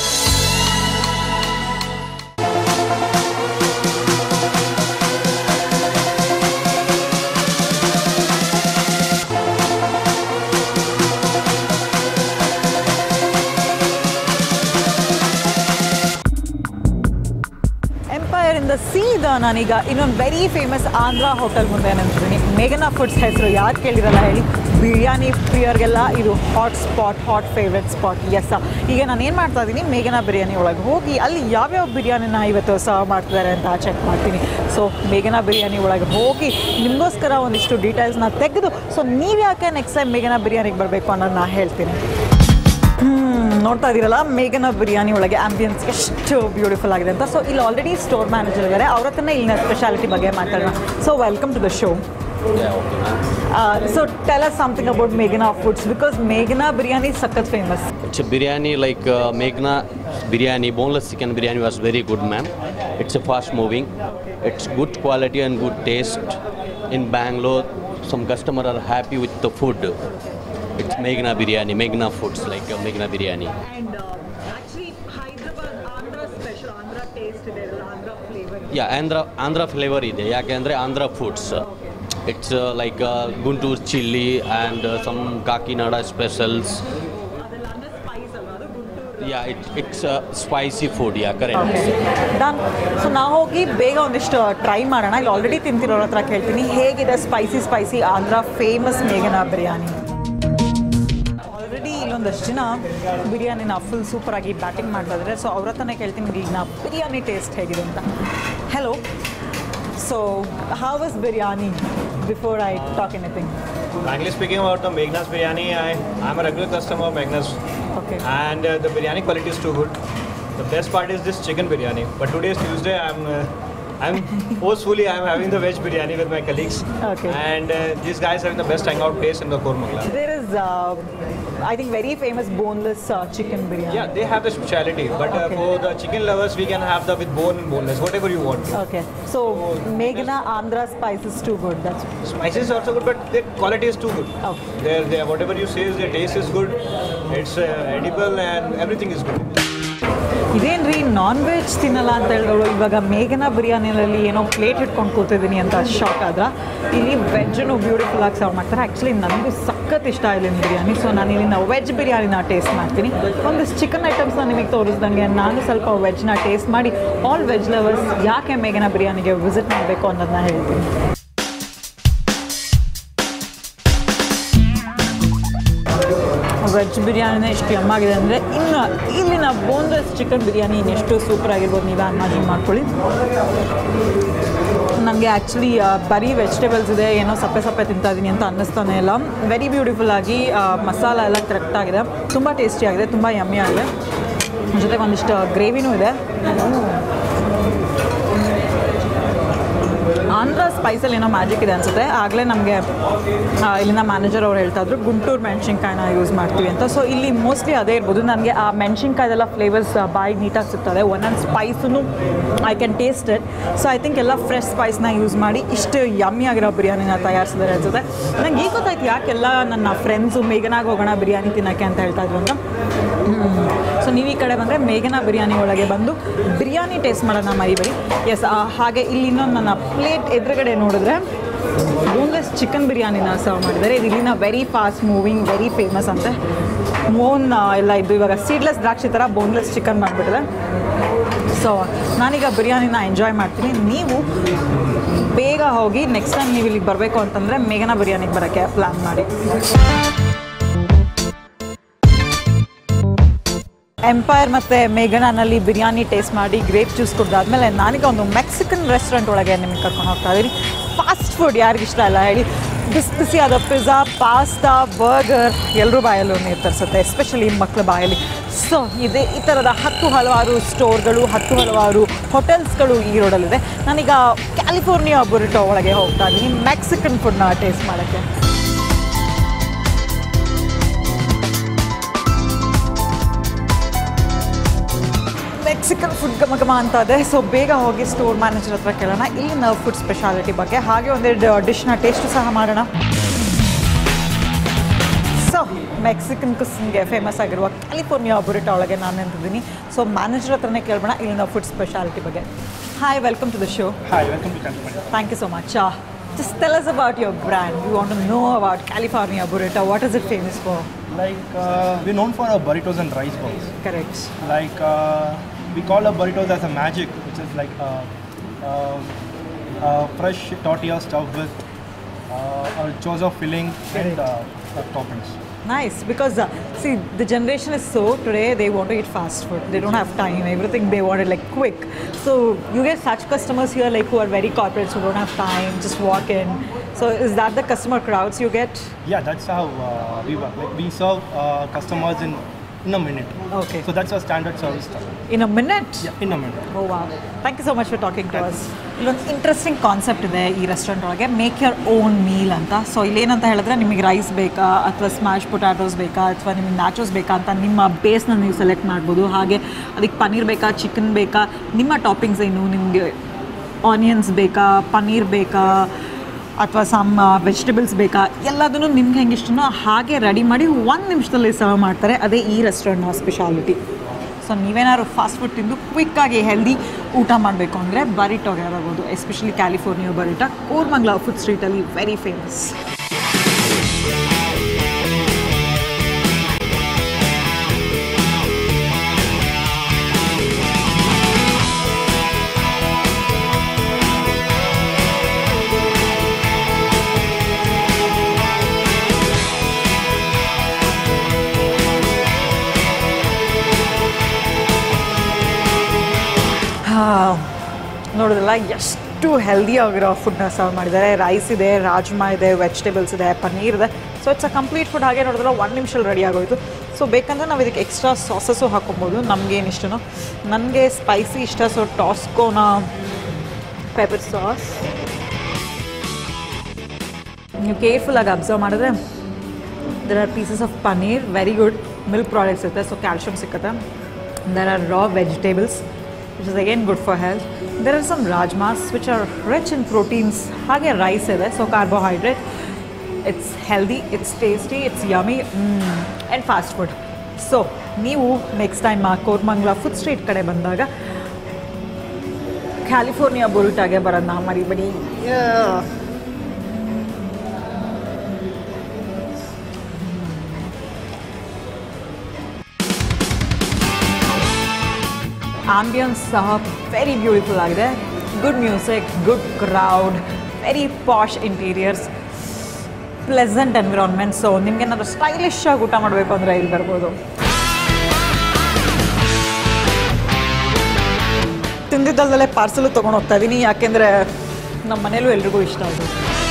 ಎಂಪೈರ್ ಇಂದ ಸೀದಾ ನಾನೀಗ ಇನ್ನೊಂದು ವೆರಿ ಫೇಮಸ್ ಆಂಧ್ರ ಹೋಟೆಲ್ ಮುಂದೆ ನಿಂತಿದ್ದೀನಿ ಮೇಘನಾ ಫುಡ್ಸ್ ಹೆಸರು ಯಾರು ಕೇಳಿರಲ್ಲ ಹೇಳಿ ಬಿರಿಯಾನಿ ಪ್ರಿಯರ್ಗೆಲ್ಲ ಇದು hot spot hot favourite spot yes ಈಗ ನಾನು ಏನು ಮಾಡ್ತಾ ಇದ್ದೀನಿ ಮೇಘನಾ ಬಿರಿಯಾನಿ ಒಳಗೆ ಹೋಗಿ ಅಲ್ಲಿ ಯಾವ್ಯಾವ ಬಿರಿಯಾನಿನ ಇವತ್ತು ಸರ್ವ್ ಮಾಡ್ತಿದ್ದಾರೆ ಅಂತ ಚೆಕ್ ಮಾಡ್ತೀನಿ ಸೊ ಮೇಘನಾ ಬಿರಿಯಾನಿ ಒಳಗೆ ಹೋಗಿ ನಿಮಗೋಸ್ಕರ ಒಂದಿಷ್ಟು ಡೀಟೇಲ್ಸ್ನ ತೆಗೆದು ಸೊ ನೀವು ಯಾಕೆ ನೆಕ್ಸ್ಟ್ ಟೈಮ್ ಮೇಘನಾ ಬಿರಿಯಾನಿಗೆ ಬರಬೇಕು ಅನ್ನೋದು ನಾನು ಹೇಳ್ತೀನಿ ಹ್ಮ್, ನೋಡ್ತಾ ಇದ್ದೀರಲ್ಲ ಮೇಘನ ಬಿರಿಯಾನಿ ಒಳಗೆ ಆಂಬಿಯನ್ಸ್ ಎಷ್ಟು ಬ್ಯೂಟಿಫುಲ್ ಆಗಿದೆ ಅಂತ ಸೊ ಇಲ್ಲಿ ಆಲ್ರೆಡಿ ಸ್ಟೋರ್ ಮ್ಯಾನೇಜರ್ ಇದ್ದಾರೆ ಅವ್ರ ಹತ್ರನೇ ಇಲ್ಲಿನ ಸ್ಪೆಷಾಲಿಟಿ ಬಗ್ಗೆ ಮಾತಾಡೋಣ so welcome to the show so tell us something about ಮೇಘನಾ ಫುಡ್ಸ್ ಬಿಕಾಸ್ ಮೇಘನಾ ಬಿರಿಯಾನಿ ಸಖತ್ famous It's a biryani like uh, Meghna biryani, boneless chicken biryani was very good, ma'am. It's a fast moving. It's good quality and good taste. In Bangalore, some customer are happy with the food. It's Meghna biryani, Meghna foods like uh, Meghna biryani. And actually Hyderabad Andhra special Andhra taste ಇದೆ Andhra flavour Yeah, Andhra Andhra flavor ಇದೆ ಯಾಕೆಂದರೆ Andhra foods it's like Guntur chilli and some Kakinada specials yeah it it's spicy food yeah correct done so ನಾವು ಹೋಗಿ ಬೇಗ ಒಂದಿಷ್ಟು ಟ್ರೈ ಮಾಡೋಣ ಇಲ್ಲಿ ಆಲ್ರೆಡಿ ತಿಂತಿರೋರ ಹತ್ರ ಕೇಳ್ತೀನಿ ಹೇಗಿದೆ ಸ್ಪೈಸಿ ಸ್ಪೈಸಿ ಆಂಧ್ರ ಫೇಮಸ್ ಮೇಘನಾ ಬಿರಿಯಾನಿ ಆಲ್ರೆಡಿ ಇಲ್ಲೊಂದಷ್ಟು ಜನ ಬಿರಿಯಾನಿನ ಫುಲ್ ಸೂಪರಾಗಿ ಬ್ಯಾಟಿಂಗ್ ಮಾಡ್ತಾ ಇದ್ದಾರೆ ಸೊ ಅವ್ರ ಹತ್ರನೇ ಕೇಳ್ತೀನಿ ಇಲ್ಲಿನ ಬಿರಿಯಾನಿ ಟೇಸ್ಟ್ ಹೇಗಿದೆ ಅಂತ hello so how is biryani before I talk anything Frankly speaking about the Meghna's biryani, I I'm a regular customer of Meghna's, okay and uh, the biryani quality is too good. The best part is this chicken biryani. But today is Tuesday. I'm uh, I'm forcefully I'm having the veg biryani with my colleagues, Okay. and uh, these guys having the best hangout place in the Kormangla. There is I think very famous boneless chicken biryani Yeah, they have the speciality, but uh, Okay. for the chicken lovers, we can have the with bone and boneless, whatever you want. Okay, so Meghna Andhra spice is too good. That's Spices are also good, but their quality is too good. Okay. Their, their whatever you say, is their taste is good. It's uh, edible and everything is good. ಇದೇನ್ರಿ ನಾನ್ ವೆಜ್ ತಿನ್ನಲ್ಲ ಅಂತ ಹೇಳಿದವರು ಇವಾಗ ಮೇಘನ ಬಿರಿಯಾನಿನಲ್ಲಿ ಏನೋ ಪ್ಲೇಟ್ ಇಟ್ಕೊಂಡು ಕೂತಿದ್ದೀನಿ ಅಂತ ಶಾಕ್ ಆದ್ರ ಇಲ್ಲಿ ವೆಜ್ಜನ್ನು ಬ್ಯೂಟಿಫುಲ್ ಆಗಿ ಸರ್ವ್ ಮಾಡ್ತಾರೆ ಆ್ಯಕ್ಚುಲಿ ನನಗೂ ಸಖತ್ ಇಷ್ಟ ಇಲ್ಲಿನ ಬಿರಿಯಾನಿ ಸೊ ನಾನು ಇಲ್ಲಿನ ವೆಜ್ ಬಿರಿಯಾನಿನ ಟೇಸ್ಟ್ ಮಾಡ್ತೀನಿ ಒಂದಿಷ್ಟು ಚಿಕನ್ ಐಟಮ್ಸ್ನ ನಿಮಗೆ ತೋರಿಸ್ದಂಗೆ ನಾನು ಸ್ವಲ್ಪ ವೆಜ್ನ ಟೇಸ್ಟ್ ಮಾಡಿ ಆಲ್ ವೆಜ್ ಲವರ್ಸ್ ಯಾಕೆ ಮೇಘನ ಬಿರಿಯಾನಿಗೆ ವಿಸಿಟ್ ಮಾಡಬೇಕು ಅನ್ನೋದನ್ನ ಹೇಳ್ತೀನಿ ವೆಜ್ ಬಿರಿಯಾನಿನೇ ಎಷ್ಟು ಯಮ್ಮಾಗಿದೆ ಅಂದರೆ ಇನ್ನು ಇಲ್ಲಿನ ಬೋನ್ಲೆಸ್ ಚಿಕನ್ ಬಿರಿಯಾನಿ ಇನ್ನೆಷ್ಟು ಸೂಪರ್ ಆಗಿರ್ಬೋದು ನೀವೇ ಇಮ್ಯಾಜಿನ್ ಮಾಡ್ಕೊಳ್ಳಿ ನನಗೆ ಆ್ಯಕ್ಚುಲಿ ಬರೀ ವೆಜಿಟೇಬಲ್ಸ್ ಇದೆ ಏನೋ ಸಪ್ಪೆ ಸಪ್ಪೆ ತಿಂತಾ ಇದ್ದೀನಿ ಅಂತ ಅನ್ನಿಸ್ತಾನೆ ಇಲ್ಲ ವೆರಿ ಬ್ಯೂಟಿಫುಲ್ ಆಗಿ ಆ, ಮಸಾಲ ಎಲ್ಲ ಕರೆಕ್ಟ್ ಆಗಿದೆ ತುಂಬ ಟೇಸ್ಟಿ ಆಗಿದೆ ತುಂಬ ಯಮ್ಮಿ ಆಗಿದೆ ಜೊತೆಗೆ ಒಂದಿಷ್ಟು ಗ್ರೇವಿನೂ ಇದೆ ಆಂಧ್ರ ಸ್ಪೈಸಲ್ಲಿ ಏನೋ ಮ್ಯಾಜಿಕ್ ಇದೆ ಅನ್ಸುತ್ತೆ ಆಗಲೇ ನಮಗೆ ಇಲ್ಲಿನ ಮ್ಯಾನೇಜರ್ ಅವ್ರು ಹೇಳ್ತಾ ಇದ್ರು ಗುಂಟೂರು ಮೆಣಸಿನ್ಕಾಯಿನ ಯೂಸ್ ಮಾಡ್ತೀವಿ ಅಂತ ಸೊ ಇಲ್ಲಿ ಮೋಸ್ಟ್ಲಿ ಅದೇ ಇರ್ಬೋದು ನನಗೆ ಆ ಮೆಣಸಿನ್ಕಾಯ್ದೆಲ್ಲ ಫ್ಲೇವರ್ಸ್ ಬಾಯಿಗೆ ನೀಟಾಗಿ ಸಿಗ್ತದೆ ಒಂದೊಂದು spice I can taste it so I think ಎಲ್ಲ ಫ್ರೆಶ್ ಸ್ಪೈಸ್ನ ಯೂಸ್ ಮಾಡಿ ಇಷ್ಟು ಯಮ್ಮಿ ಆಗಿರೋ ಬಿರಿಯಾನಿನ ತಯಾರಿಸಿದ್ದಾರೆ ಅನ್ಸುತ್ತೆ ನಂಗೆ ಈಗ ಗೊತ್ತಾಯ್ತು ಯಾಕೆಲ್ಲ ನನ್ನ ಫ್ರೆಂಡ್ಸು ಮೇಘನಾಗ ಹೋಗೋಣ ಬಿರಿಯಾನಿ ತಿನ್ನೋಕ್ಕೆ ಅಂತ ಹೇಳ್ತಾ ಇದ್ರು ಅಂತ ಸೊ ನೀವು ಈ ಕಡೆ ಬಂದರೆ ಮೇಘನಾ ಬಿರಿಯಾನಿ ಒಳಗೆ ಬಂದು ಬಿರಿಯಾನಿ ಟೇಸ್ಟ್ ಮಾಡೋಣ ಮರಿಬೇಡಿ ಎಸ್ ಹಾಗೆ ಇಲ್ಲಿ ಇನ್ನೊಂದು ನನ್ನ ಪ್ಲೇಟ್ ಎದುರುಗಡೆ ನೋಡಿದ್ರೆ ಬೋನ್ಲೆಸ್ ಚಿಕನ್ ಬಿರಿಯಾನಿನ ಸರ್ವ್ ಮಾಡಿದ್ದಾರೆ ಇದು ಇಲ್ಲಿನ very fast moving very famous ಅಂತೆ ಮೋನ್ ಎಲ್ಲ ಇದು ಇವಾಗ ಸೀಡ್ಲೆಸ್ ದ್ರಾಕ್ಷಿ ಥರ ಬೋನ್ಲೆಸ್ ಚಿಕನ್ ಮಾಡಿಬಿಟ್ಟಿದೆ ಸೊ ನಾನೀಗ ಬಿರಿಯಾನಿನ ಎಂಜಾಯ್ ಮಾಡ್ತೀನಿ ನೀವು ಬೇಗ ಹೋಗಿ ನೆಕ್ಸ್ಟ್ ಟೈಮ್ ನೀವು ಇಲ್ಲಿಗೆ ಬರಬೇಕು ಅಂತಂದರೆ ಮೇಘನಾ ಬಿರಿಯಾನಿಗೆ ಬರೋಕ್ಕೆ ಪ್ಲ್ಯಾನ್ ಮಾಡಿ ಎಂಪೈರ್ ಮತ್ತು ಮೇಘನಾನಲ್ಲಿ ಬಿರಿಯಾನಿ ಟೇಸ್ಟ್ ಮಾಡಿ ಗ್ರೇಪ್ ಜ್ಯೂಸ್ ಕುಡ್ದಾದ್ಮೇಲೆ ನಾನೀಗ ಒಂದು ಮೆಕ್ಸಿಕನ್ ರೆಸ್ಟೋರೆಂಟ್ ಒಳಗೆ ನಿಮಗೆ ಕರ್ಕೊಂಡು ಹೋಗ್ತಾ ಇದ್ದೀನಿ ಫಾಸ್ಟ್ ಫುಡ್ ಯಾರಿಗಿಷ್ಟ ಇಲ್ಲ ಹೇಳಿ ಬಿಸಿ ಬಿಸಿಯಾದ ಪಿಜ್ಜಾ ಪಾಸ್ತಾ ಬರ್ಗರ್ ಎಲ್ಲರೂ ಬಾಯಲ್ಲೂ ನೀರು ತರಿಸುತ್ತೆ ಎಸ್ಪೆಷಲಿ ಮಕ್ಕಳ ಬಾಯಲ್ಲಿ ಸೊ ಇದೆ ಈ ಥರದ ಹತ್ತು ಹಲವಾರು ಸ್ಟೋರ್ಗಳು ಹತ್ತು ಹಲವಾರು ಹೋಟೆಲ್ಸ್ಗಳು ಈ ರೋಡಲ್ಲಿದೆ ನಾನೀಗ ಕ್ಯಾಲಿಫೋರ್ನಿಯಾ ಬುರಿಟೋ ಒಳಗೆ ಹೋಗ್ತಾ ಇದ್ದೀನಿ ಮೆಕ್ಸಿಕನ್ ಫುಡ್ನ ಟೇಸ್ಟ್ ಮಾಡೋಕ್ಕೆ ಮೆಕ್ಸಿಕನ್ ಫುಡ್ ಘಮ ಘಮ ಅಂತ ಇದೆ ಸೊ ಬೇಗ ಹೋಗಿ ಸ್ಟೋರ್ ಮ್ಯಾನೇಜರ್ ಹತ್ರ ಕೇಳೋಣ ಇಲ್ಲಿನ ಫುಡ್ ಸ್ಪೆಷಾಲಿಟಿ ಬಗ್ಗೆ ಹಾಗೆ ಒಂದೆರಡು ಡಿಶ್ನ ಟೇಸ್ಟ್ ಸಹ ಮಾಡೋಣ ಸೊ ಮೆಕ್ಸಿಕನ್ ಕುಸ್ಗೆ ಫೇಮಸ್ ಆಗಿರುವ ಕ್ಯಾಲಿಫೋರ್ನಿಯಾ ಬುರಿಟಾ ಒಳಗೆ ನಾನು ನಿಂತಿದ್ದೀನಿ ಸೊ ಮ್ಯಾನೇಜರ್ ಹತ್ರನೇ ಕೇಳೋಣ ಇಲ್ಲಿನ ಫುಡ್ ಸ್ಪೆಷಾಲಿಟಿ ಬಗ್ಗೆ hi welcome to the show Hi, welcome to California. Thank you so much just tell us about your brand you want to know about California burrito what is it famous for Like uh, we're known for our burritos and rice balls. Correct Like uh, we call our burritos as a magic, which is like uh, uh, uh, fresh tortilla stuffed with uh, a choza filling and uh, uh, toppings. Nice, because uh, see, the generation is so today they want to eat fast food. They don't have time. Everything they want it like quick. So you get such customers here like who are very corporate, who don't have time, just walk in. So is that the customer crowds you get? Yeah, that's how uh, we work. Like we serve uh, customers in in a minute. Okay. So that's our standard service time. In a minute? Yeah, in a minute. Oh ವಾ thank you so much for talking to us ಇಲ್ಲೊಂದು ಇಂಟ್ರೆಸ್ಟಿಂಗ್ ಕಾನ್ಸೆಪ್ಟ್ ಇದೆ ಈ ರೆಸ್ಟೋರೆಂಟ್ ಒಳಗೆ ಮೇಕ್ ಯರ್ ಓನ್ ಮೀಲ್ ಅಂತ ಸೊ ಇಲ್ಲೇನಂತ ಹೇಳಿದ್ರೆ ನಿಮಗೆ ರೈಸ್ ಬೇಕಾ ಅಥವಾ ಸ್ಮ್ಯಾಶ್ ಪೊಟ್ಯಾಟೋಸ್ ಬೇಕಾ ಅಥವಾ ನಿಮಗೆ ನ್ಯಾಚೋಸ್ ಬೇಕಾ ಅಂತ ನಿಮ್ಮ ಬೇಸ್ನ ನೀವು ಸೆಲೆಕ್ಟ್ ಮಾಡ್ಬೋದು ಹಾಗೆ ಅದಕ್ಕೆ ಪನ್ನೀರ್ ಬೇಕಾ ಚಿಕನ್ ಬೇಕಾ ನಿಮ್ಮ ಟಾಪಿಂಗ್ಸ್ ಏನು ನಿಮಗೆ ಆನಿಯನ್ಸ್ ಬೇಕಾ ಪನ್ನೀರ್ ಬೇಕಾ ಅಥವಾ ಸಮ್ ವೆಜಿಟೇಬಲ್ಸ್ ಬೇಕಾ ಎಲ್ಲದನ್ನು ನಿಮ್ಗೆ ಹೆಂಗೆ ಇಷ್ಟನೋ ಹಾಗೆ ರೆಡಿ ಮಾಡಿ ಒಂದು ನಿಮಿಷದಲ್ಲಿ ಸರ್ವ್ ಮಾಡ್ತಾರೆ ಅದೇ ಈ ರೆಸ್ಟೋರೆಂಟ್ನ ಸ್ಪೆಷಾಲಿಟಿ ಸೊ ನೀವೇನಾದ್ರು ಫಾಸ್ಟ್ ಫುಡ್ ತಿಂದು ಕ್ವಿಕ್ಕಾಗಿ ಹೆಲ್ದಿ ಊಟ ಮಾಡಬೇಕು ಅಂದರೆ ಬರಿಟೋಗೆ ಬರ್ಬೋದು especially California burrito Koramangala food ಸ್ಟ್ರೀಟಲ್ಲಿ ವೆರಿ ಫೇಮಸ್ ನೋಡೋದಲ್ಲ ಎಷ್ಟು ಹೆಲ್ದಿ ಆಗಿರೋ ಫುಡ್ನ ಸರ್ವ್ ಮಾಡಿದ್ದಾರೆ ರೈಸ್ ಇದೆ ರಾಜ್ಮಾ ಇದೆ ವೆಜಿಟೇಬಲ್ಸ್ ಇದೆ ಪನ್ನೀರ್ ಇದೆ so it's a complete food ಹಾಗೆ ನೋಡಿದ್ರೆ ಒಂದು ನಿಮಿಷಲ್ಲಿ ರೆಡಿ ಆಗೋಯ್ತು ಸೊ ಬೇಕಂದ್ರೆ ನಾವು ಇದಕ್ಕೆ ಎಕ್ಸ್ಟ್ರಾ ಸಾಸಸ್ಸು ಹಾಕೊಬೋದು ನಮಗೇನು ಇಷ್ಟನೋ ನನಗೆ ಸ್ಪೈಸಿ ಇಷ್ಟ ಸೊ ಟಾಸ್ಕೋನ ಪೆಪರ್ ಸಾಸ್ ನೀವು ಕೇರ್ಫುಲ್ಲಾಗಿ ಅಬ್ಸರ್ವ್ ಮಾಡಿದ್ರೆ there are pieces of paneer very good milk products ಇರುತ್ತೆ ಸೊ ಕ್ಯಾಲ್ಶಿಯಮ್ ಸಿಕ್ಕತ್ತೆ there are raw vegetables which is again good for health there are some rajmas which are rich in proteins ಹಾಗೆ ರೈಸ್ ಇದೆ so carbohydrate it's healthy it's tasty it's yummy and fast food so ನೀವು next time Koramangala food street ಕಡೆ ಬಂದಾಗ ಕ್ಯಾಲಿಫೋರ್ನಿಯಾ ಬುರುಟಾಗೆ ಬರೋದನ್ನ ಮರಿಬೇಡಿ ಆಂಬಿಯನ್ಸ್ ಸಹ ವೆರಿ ಬ್ಯೂಟಿಫುಲ್ ಆಗಿದೆ good music good crowd very posh interiors pleasant environment so ನಿಮ್ಗೆ ಏನಾದರೂ ಸ್ಟೈಲಿಶ್ ಆಗಿ ಊಟ ಮಾಡಬೇಕು ಅಂದರೆ ಇಲ್ಲಿ ಬರ್ಬೋದು ತಿಂದಿದ್ದಲ್ದಲ್ಲೇ ಪಾರ್ಸಲು ತೊಗೊಂಡು ಹೋಗ್ತಾ ಇದ್ದೀನಿ ಯಾಕೆಂದರೆ ನಮ್ಮ ಮನೇಲೂ ಎಲ್ರಿಗೂ ಇಷ್ಟ ಅದು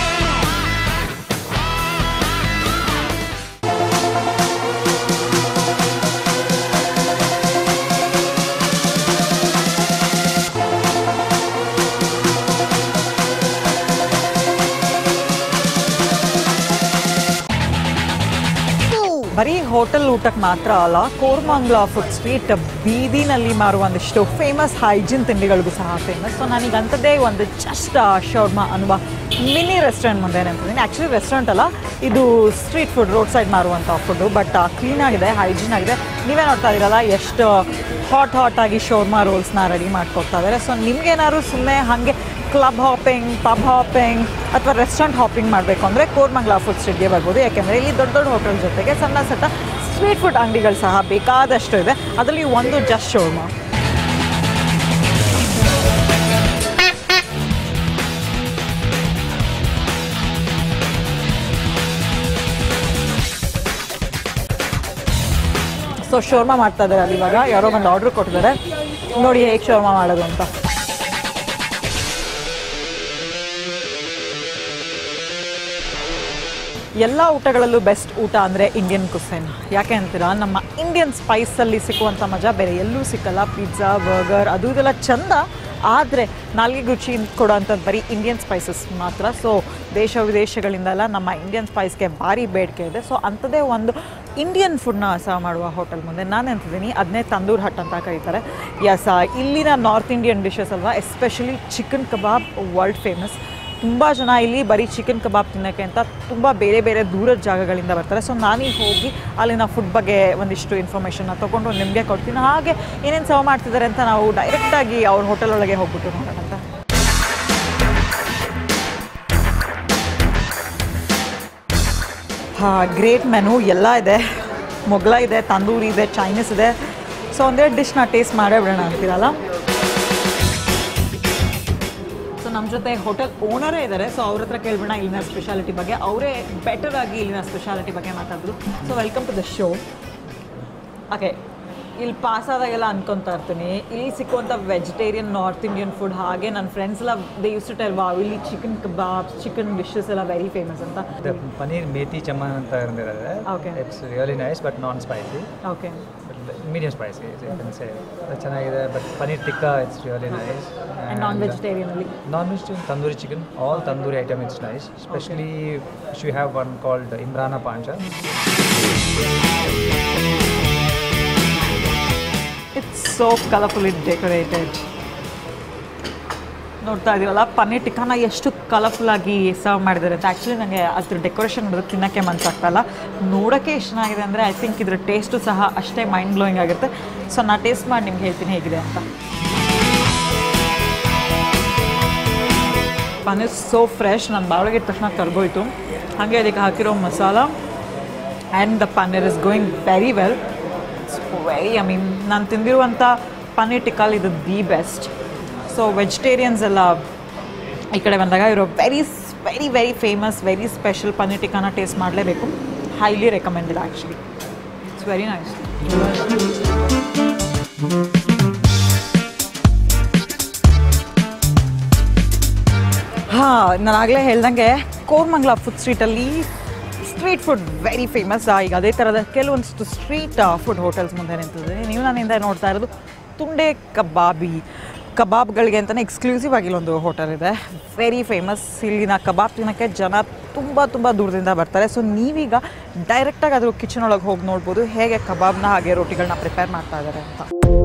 ಬರೀ ಹೋಟೆಲ್ ಊಟಕ್ಕೆ ಮಾತ್ರ ಅಲ್ಲ ಕೋರ್ಮಂಗ್ಲ ಫುಡ್ ಸ್ಟ್ರೀಟ್ ಬೀದಿನಲ್ಲಿ ಮಾರುವ ಒಂದಿಷ್ಟು ಫೇಮಸ್ ಹೈಜಿನ್ ತಿಂಡಿಗಳಿಗೂ ಸಹ ಫೇಮಸ್ ಸೊ ನಾನೀಗ ಅಂಥದ್ದೇ ಒಂದು ಜಸ್ಟ್ ಶೋರ್ಮಾ ಅನ್ನುವ ಮಿನಿ ರೆಸ್ಟೋರೆಂಟ್ ಮುಂದೆ ನಿಂತಿದ್ದೀನಿ ಆ್ಯಕ್ಚುಲಿ ರೆಸ್ಟೋರೆಂಟ್ ಅಲ್ಲ ಇದು ಸ್ಟ್ರೀಟ್ ಫುಡ್ ರೋಡ್ ಸೈಡ್ ಮಾರುವಂಥ ಫುಡ್ಡು ಬಟ್ ಕ್ಲೀನ್ ಆಗಿದೆ ಹೈಜಿನ್ ಆಗಿದೆ ನೀವೇ ನೋಡ್ತಾ ಇದ್ದೀರಲ್ಲ ಎಷ್ಟು ಹಾಟ್ ಹಾಟ್ ಆಗಿ ಶೋರ್ಮಾ ರೋಲ್ಸ್ನ ರೆಡಿ ಮಾಡ್ಕೊಡ್ತಾ ಇದ್ದಾರೆ ಸೊ ನಿಮ್ಗೇನಾದ್ರು ಸುಮ್ಮನೆ ಹಾಗೆ ಕ್ಲಬ್ ಹಾಪಿಂಗ್ ಪಬ್ ಹಾಪಿಂಗ್ ಅಥವಾ ರೆಸ್ಟೋರೆಂಟ್ ಹಾಪಿಂಗ್ ಮಾಡಬೇಕು ಅಂದರೆ ಕೋರ್ಮಂಗ್ಲ ಫುಡ್ ಸ್ಟ್ರೀಟ್ಗೆ ಬರ್ಬೋದು ಯಾಕೆಂದರೆ ಇಲ್ಲಿ ದೊಡ್ಡ ದೊಡ್ಡ ಹೋಟೆಲ್ ಜೊತೆಗೆ ಸಣ್ಣ ಸಣ್ಣ ಸ್ಟ್ರೀಟ್ ಫುಡ್ ಅಂಗಡಿಗಳು ಸಹ ಬೇಕಾದಷ್ಟು ಇದೆ ಅದರಲ್ಲಿ ಒಂದು ಜಸ್ಟ್ ಶೋರ್ಮಾ ಸೊ ಶೋರ್ಮಾ ಮಾಡ್ತಾ ಇದ್ದಾರೆ ಅಲ್ಲಿ ಇವಾಗ ಯಾರೋ ಒಂದು ಆರ್ಡ್ರ್ ಕೊಟ್ಟಿದ್ದಾರೆ ನೋಡಿ ಹೇಗೆ ಶೋರ್ಮಾ ಮಾಡೋದು ಅಂತ ಎಲ್ಲ ಊಟಗಳಲ್ಲೂ ಬೆಸ್ಟ್ ಊಟ ಅಂದರೆ ಇಂಡಿಯನ್ ಕುಸೈನ್ ಯಾಕೆ ಅಂತೀರಾ ನಮ್ಮ ಇಂಡಿಯನ್ ಸ್ಪೈಸಲ್ಲಿ ಸಿಕ್ಕುವಂಥ ಮಜಾ ಬೇರೆ ಎಲ್ಲೂ ಸಿಕ್ಕಲ್ಲ ಪಿಜ್ಜಾ ಬರ್ಗರ್ ಅದು ಇದೆಲ್ಲ ಚಂದ ಆದರೆ ನಾಲ್ಗೆ ರುಚಿ ಕೊಡೋವಂಥದ್ದು ಬರೀ ಇಂಡಿಯನ್ ಸ್ಪೈಸಸ್ ಮಾತ್ರ ಸೊ ದೇಶ ವಿದೇಶಗಳಿಂದೆಲ್ಲ ನಮ್ಮ ಇಂಡಿಯನ್ ಸ್ಪೈಸ್ಗೆ ಭಾರಿ ಬೇಡಿಕೆ ಇದೆ ಸೊ ಅಂಥದ್ದೇ ಒಂದು ಇಂಡಿಯನ್ ಫುಡ್ನ ಸರ್ವ್ ಮಾಡುವ ಹೋಟೆಲ್ ಮುಂದೆ ನಾನು ಅಂತಿದ್ದೀನಿ ಅದನ್ನೇ ತಂದೂರ್ ಹಟ್ ಅಂತ ಕರೀತಾರೆ ಯಸ್ ಇಲ್ಲಿನ ನಾರ್ತ್ ಇಂಡಿಯನ್ ಡಿಶಸ್ ಅಲ್ವಾ especially chicken kebab world famous ತುಂಬ ಜನ ಇಲ್ಲಿ ಬರೀ ಚಿಕನ್ ಕಬಾಬ್ ತಿನ್ನೋಕ್ಕೆ ಅಂತ ತುಂಬ ಬೇರೆ ಬೇರೆ ದೂರದ ಜಾಗಗಳಿಂದ ಬರ್ತಾರೆ ಸೊ ನಾನೀಗ ಹೋಗಿ ಅಲ್ಲಿನ ಫುಡ್ ಬಗ್ಗೆ ಒಂದಿಷ್ಟು ಇನ್ಫಾರ್ಮೇಷನ್ನ ತೊಗೊಂಡು ನಿಮಗೆ ಕೊಡ್ತೀನಿ ಹಾಗೆ ಏನೇನು ಸರ್ವ್ ಮಾಡ್ತಿದ್ದಾರೆ ಅಂತ ನಾವು ಡೈರೆಕ್ಟಾಗಿ ಅವ್ರ ಹೋಟೆಲ್ ಒಳಗೆ ಹೋಗ್ಬಿಟ್ಟು ನೋಡೋಣ ಅಂತ ಹಾಂ ಗ್ರೇಟ್ ಮೆನು ಎಲ್ಲ ಇದೆ ಮೊಗ್ಲ ಇದೆ ತಂದೂರಿ ಇದೆ ಚೈನೀಸ್ ಇದೆ ಸೊ ಒಂದೆರಡು ಡಿಶ್ನ ಟೇಸ್ಟ್ ಮಾಡೇ ಬಿಡೋಣ ಅಂತೀರಲ್ಲ ಸೊ ನಮ್ಮ ಜೊತೆ ಹೋಟೆಲ್ ಓನರೇ ಇದ್ದಾರೆ ಸೊ ಅವ್ರ ಹತ್ರ ಕೇಳ್ಬಿಡೋಣ ಇಲ್ಲಿನ ಸ್ಪೆಷಾಲಿಟಿ ಬಗ್ಗೆ ಅವರೇ ಬೆಟರ್ ಆಗಿ ಇಲ್ಲಿನ ಸ್ಪೆಷಾಲಿಟಿ ಬಗ್ಗೆ ಮಾತಾಡಿದ್ರು so welcome to the show okay ಇಲ್ಲಿ ಪಾಸ್ ಆದಾಗೆಲ್ಲ ಅನ್ಕೊತಾ ಇರ್ತೀನಿ ಇಲ್ಲಿ ಸಿಕ್ಕುವಂಥ ವೆಜಿಟೇರಿಯನ್ ನಾರ್ತ್ ಇಂಡಿಯನ್ ಫುಡ್ ಹಾಗೆ ನನ್ನ ಫ್ರೆಂಡ್ಸ್ ಎಲ್ಲ they use to tell wow ಇಲ್ಲಿ ಚಿಕನ್ ಕಬಾಬ್ಸ್ ಚಿಕನ್ ಡಿಶಸ್ ಎಲ್ಲ ವೆರಿ ಫೇಮಸ್ ಅಂತ The paneer methi chaman ಅಂತ ಇರೋದಿದೆ Okay. It's really nice but non spicy okay medium spicy ಚೆನ್ನಾಗಿದೆ but paneer tikka it's really nice and non ವೆಜಿಟೇರಿಯನಲ್ಲಿ non veg tandoori chicken all tandoori item it's nice specially you have one called ಇಮ್ರಾನ ಪಾಂಚ ಇಟ್ಸ್ ಸೋ ಕಲರ್ಫುಲಿ ಡೆಕೋರೇಟೆಡ್ ನೋಡ್ತಾ ಇದೀವಲ್ಲ ಪನ್ನೀರ್ ಟಿಕ್ಕಾನ ಎಷ್ಟು ಕಲರ್ಫುಲ್ ಆಗಿ ಸರ್ವ್ ಮಾಡಿದ್ದಾರೆ ಅಂತ ಆ್ಯಕ್ಚುಲಿ ನನಗೆ ಅದ್ರ ಡೆಕೋರೇಷನ್ ನೋಡಿದ್ರೆ ತಿನ್ನೋಕ್ಕೆ ಮನಸ್ಸಾಗ್ತಲ್ಲ ನೋಡೋಕ್ಕೆ ಎಷ್ಟು ಚೆನ್ನಾಗಿದೆ ಅಂದರೆ ಐ ಥಿಂಕ್ ಇದ್ರ ಟೇಸ್ಟು ಸಹ ಅಷ್ಟೇ ಮೈಂಡ್ ಬ್ಲೋಯಿಂಗ್ ಆಗಿರುತ್ತೆ ಸೊ ನಾನು ಟೇಸ್ಟ್ ಮಾಡಿ ನಿಮ್ಗೆ ಹೇಳ್ತೀನಿ ಹೇಗಿದೆ ಅಂತ ಪನ್ನೀರ್ ಸೋ ಫ್ರೆಶ್ ನನ್ನ ಬಾವಳಿಗೆ ತಕ್ಷಣ ಕರ್ಗೋಯ್ತು ಹಾಗೆ ಅದಕ್ಕೆ ಹಾಕಿರೋ masala and the paneer is going very well it's very I mean ನಾನು ತಿಂದಿರುವಂಥ ಪನ್ನೀರ್ ಟಿಕ್ಕಾಲ್ ಇದು ದಿ ಬೆಸ್ಟ್ ಸೊ ವೆಜಿಟೇರಿಯನ್ಸ್ ಎಲ್ಲ ಈ ಕಡೆ ಬಂದಾಗ ಇರೋ very very very famous very special paneer ಟಿಕ್ಕಾನ ಟೇಸ್ಟ್ ಮಾಡಲೇಬೇಕು highly recommended actually it's very nice ಹಾಂ ನಾನು ಆಗಲೇ ಹೇಳ್ದಂಗೆ ಕೋರ್ಮಂಗ್ಲ ಫುಡ್ ಸ್ಟ್ರೀಟಲ್ಲಿ ಸ್ಟ್ರೀಟ್ ಫುಡ್ ವೆರಿ ಫೇಮಸ್ ಈಗ ಅದೇ ಥರದ ಕೆಲವೊಂದಿಷ್ಟು ಸ್ಟ್ರೀಟ್ ಫುಡ್ ಹೋಟೆಲ್ಸ್ ಮುಂದೆ ನಿಂತಿದ್ದೀನಿ ನೀವು ನನ್ನಿಂದ ನೋಡ್ತಾ ಇರೋದು ತುಂಡೆ ಕಬಾಬಿ ಕಬಾಬ್ಗಳಿಗೆ ಅಂತಲೇ ಎಕ್ಸ್ಕ್ಲೂಸಿವ್ ಆಗಿ ಒಂದು ಹೋಟೆಲ್ ಇದೆ ವೆರಿ ಫೇಮಸ್ ಇಲ್ಲಿನ ಕಬಾಬ್ ತಿನ್ನೋಕ್ಕೆ ಜನ ತುಂಬ ತುಂಬ ದೂರದಿಂದ ಬರ್ತಾರೆ ಸೊ ನೀವೀಗ ಡೈರೆಕ್ಟಾಗಿ ಅದ್ರ ಕಿಚನ್ ಒಳಗೆ ಹೋಗಿ ನೋಡ್ಬೋದು ಹೇಗೆ ಕಬಾಬ್ನ ಹಾಗೆ ರೋಟಿಗಳನ್ನ ಪ್ರಿಪೇರ್ ಮಾಡ್ತಾ ಇದ್ದಾರೆ ಅಂತ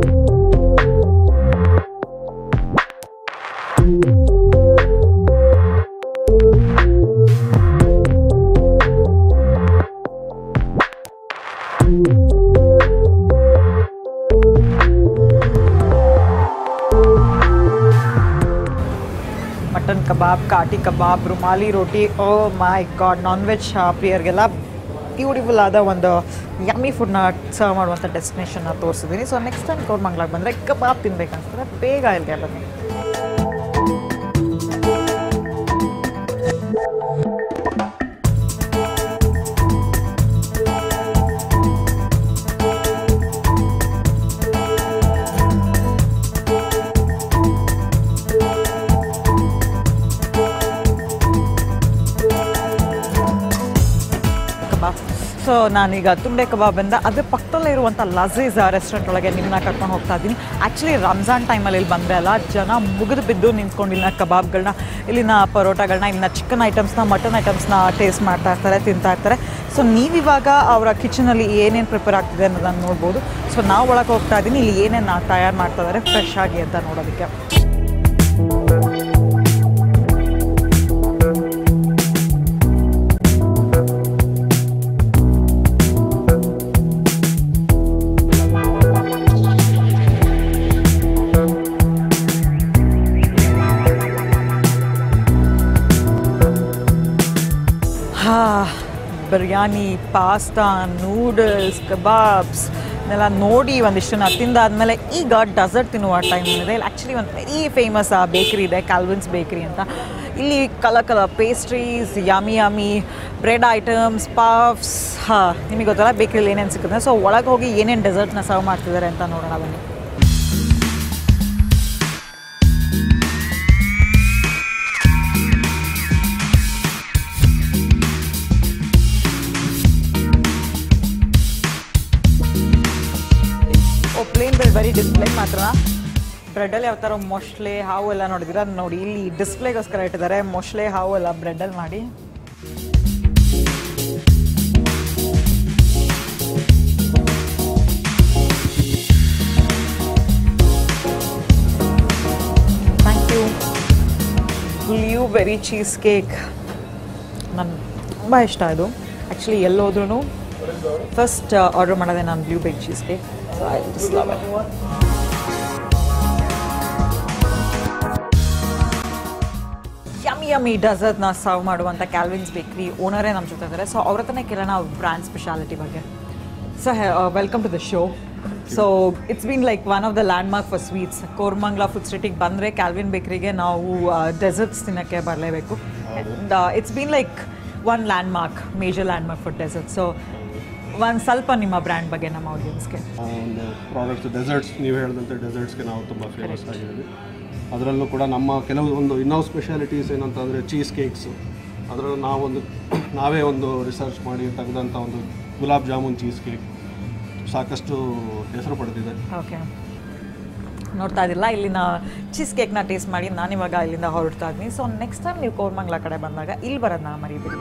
mutton kebab kathi kebab rumali roti oh my god non veg ಪ್ರಿಯರಿಗೆಲ್ಲ ಬ್ಯೂಟಿಫುಲ್ ಆದ ಒಂದು ಯಮ್ಮಿ ಫುಡ್ನ ಸರ್ವ್ ಮಾಡುವಂಥ ಡೆಸ್ಟಿನೇಷನ್ನ ತೋರಿಸಿದ್ದೀನಿ ಸೊ ನೆಕ್ಸ್ಟ್ ಟೈಮ್ ಕೋರ್ಮಂಗ್ಲಾಗ್ ಬಂದರೆ ಕಬಾಬ್ ತಿನ್ಬೇಕಂತಂದ್ರೆ ಬೇಗ ಇಲ್ಲಿಗೆ ಬನ್ನಿ ಕಬಾಬ್ ಸೊ ನಾನೀಗ ತುಂಡೆ ಕಬಾಬಿಂದ ಅದ್ರ ಪಕ್ಕದಲ್ಲೇ ಇರುವಂಥ ಲಝೀಸ್ ರೆಸ್ಟೋರೆಂಟ್ ಒಳಗೆ ನಿಮ್ಮನ್ನ ಕರ್ಕೊಂಡು ಹೋಗ್ತಾ ಇದ್ದೀನಿ ಆ್ಯಕ್ಚುಲಿ ರಂಜಾನ್ ಟೈಮಲ್ಲಿ ಇಲ್ಲಿ ಬಂದರೆ ಅಲ್ಲ ಜನ ಮುಗಿದು ಬಿದ್ದು ನಿಂತ್ಕೊಂಡು ಇಲ್ಲಿನ ಕಬಾಬ್ಗಳನ್ನ ಇಲ್ಲಿನ ಪರೋಟಾಗಳನ್ನ ಇಲ್ಲಿನ ಚಿಕನ್ ಐಟಮ್ಸ್ನ ಮಟನ್ ಐಟಮ್ಸ್ನ ಟೇಸ್ಟ್ ಮಾಡ್ತಾ ಇರ್ತಾರೆ ತಿಂತಾ ಇರ್ತಾರೆ ಸೊ ನೀವಿವಾಗ ಅವರ ಕಿಚನಲ್ಲಿ ಏನೇನು ಪ್ರಿಪೇರ್ ಆಗ್ತಿದೆ ಅನ್ನೋದನ್ನು ನೋಡ್ಬೋದು ಸೊ ನಾವು ಒಳಗೆ ಹೋಗ್ತಾ ಇದ್ದೀನಿ ಇಲ್ಲಿ ಏನೇನು ತಯಾರು ಮಾಡ್ತಾ ಇದ್ದಾರೆ ಫ್ರೆಶ್ ಆಗಿ ಅಂತ ನೋಡೋದಕ್ಕೆ ಹಾ ಬಿರಿಯಾನಿ ಪಾಸ್ತಾ ನೂಡಲ್ಸ್ ಕಬಾಬ್ಸ್ ಇದೆಲ್ಲ ನೋಡಿ ಒಂದಿಷ್ಟನ್ನ ತಿಂದಾದ್ಮೇಲೆ ಈಗ ಡೆಸರ್ಟ್ ತಿನ್ನುವ ಟೈಮ್ ಇದೆ ಇಲ್ಲಿ ಆ್ಯಕ್ಚುಲಿ ಒಂದು ವೆರಿ ಫೇಮಸ್ ಆ ಬೇಕ್ರಿ ಇದೆ ಕ್ಯಾಲ್ವಿನ್ಸ್ ಬೇಕ್ರಿ ಅಂತ ಇಲ್ಲಿ colour colour pastries yummy yummy bread items puffs ಹಾಂ ನಿಮಗೆ ಗೊತ್ತಲ್ಲ ಬೇಕ್ರಿಲಿ ಏನೇನು ಸಿಗುತ್ತೆ ಸೊ ಒಳಗೆ ಹೋಗಿ ಏನೇನು ಡೆಸರ್ಟ್ನ ಸರ್ವ್ ಮಾಡ್ತಿದ್ದಾರೆ ಅಂತ ನೋಡೋಣ ಬನ್ನಿ ಬರೀ ಡಿಸ್ಪ್ಲೇ ಮಾತ್ರ ಬ್ರೆಡಲ್ಲಿ ಯಾವ ಥರ ಮೊಸಳೆ ಹಾವು ಎಲ್ಲ ನೋಡಿದಿರ ನೋಡಿ ಇಲ್ಲಿ ಡಿಸ್ಪ್ಲೇಗೋಸ್ಕರ ಇಟ್ಟಿದ್ದಾರೆ ಮೊಸಳೆ ಹಾವು ಎಲ್ಲ ಬ್ರೆಡಲ್ಲಿ ಮಾಡಿ thank you blueberry cheese cake ನನ್ಗೆ ತುಂಬ ಇಷ್ಟ ಇದು ಆ್ಯಕ್ಚುಲಿ ಎಲ್ಲೋದ್ರೂ ಫಸ್ಟ್ ಆರ್ಡರ್ ಮಾಡೋದೇ ನಾನು blueberry cheese cake so I just love it yummy yummy ಡೆಸರ್ಟ್ನ ಸರ್ವ್ ಮಾಡುವಂಥ ಕ್ಯಾಲ್ವಿನ್ಸ್ ಬೇಕ್ರಿ ಓನರೇ ನಮ್ಮ ಜೊತೆ ಇದ್ದಾರೆ ಸೊ ಅವ್ರ ಹತ್ರನೇ ಕೇಳೋಣ ಬ್ರ್ಯಾಂಡ್ ಸ್ಪೆಷಾಲಿಟಿ ಬಗ್ಗೆ so welcome to the show so it's been like one of the landmark for sweets Koramangala food ಸ್ಟ್ರೀಟಿಗೆ ಬಂದರೆ ಕ್ಯಾಲ್ವಿನ್ ಬೇಕ್ರಿಗೆ ನಾವು ಡೆಸರ್ಟ್ಸ್ ತಿನ್ನೋಕ್ಕೆ ಬರಲೇಬೇಕು and it's been like one landmark major landmark for dessert so ಒಂದು ಸ್ವಲ್ಪ ನಿಮ್ಮ ಬ್ರ್ಯಾಂಡ್ ಬಗ್ಗೆ ನಮ್ಮ ಆಡಿಯನ್ಸ್ಗೆ ಆ ಒಂದು ಪ್ರಾಡಕ್ಟ್ಸ್ ಡೆಸರ್ಟ್ಸ್ ನೀವು ಹೇಳಿದಂತೆ ಡೆಸರ್ಟ್ಸ್ಗೆ ನಾವು ತುಂಬ ಫೇಮಸ್ ಆಗಿದ್ದೀವಿ ಅದರಲ್ಲೂ ಕೂಡ ನಮ್ಮ ಕೆಲವು ಒಂದು ಇನ್ನೊಂದು ಸ್ಪೆಷಾಲಿಟೀಸ್ ಏನಂತಂದರೆ ಚೀಸ್ ಕೇಕ್ಸು ಅದರಲ್ಲೂ ನಾವೊಂದು ನಾವೇ ಒಂದು ರಿಸರ್ಚ್ ಮಾಡಿ ತೆಗೆದಂಥ ಒಂದು ಗುಲಾಬ್ ಜಾಮೂನ್ ಚೀಸ್ ಕೇಕ್ ಸಾಕಷ್ಟು ಹೆಸರು ಪಡೆದಿದೆ ಓಕೆ ನೋಡ್ತಾ ಇದ್ದಿಲ್ಲ ಇಲ್ಲಿನ ಚೀಸ್ ಕೇಕ್ನ ಟೇಸ್ಟ್ ಮಾಡಿ ನಾನಿವಾಗ ಇಲ್ಲಿಂದ ಹೊರಡ್ತಾ ಇದ್ದೀನಿ ಸೊ ನೆಕ್ಸ್ಟ್ ಟೈಮ್ ನೀವು ಕೋರ್ಮಂಗ್ಲ ಕಡೆ ಬಂದಾಗ ಇಲ್ಲಿ ಬರೋದನ್ನ ಮರಿಬೇಡಿ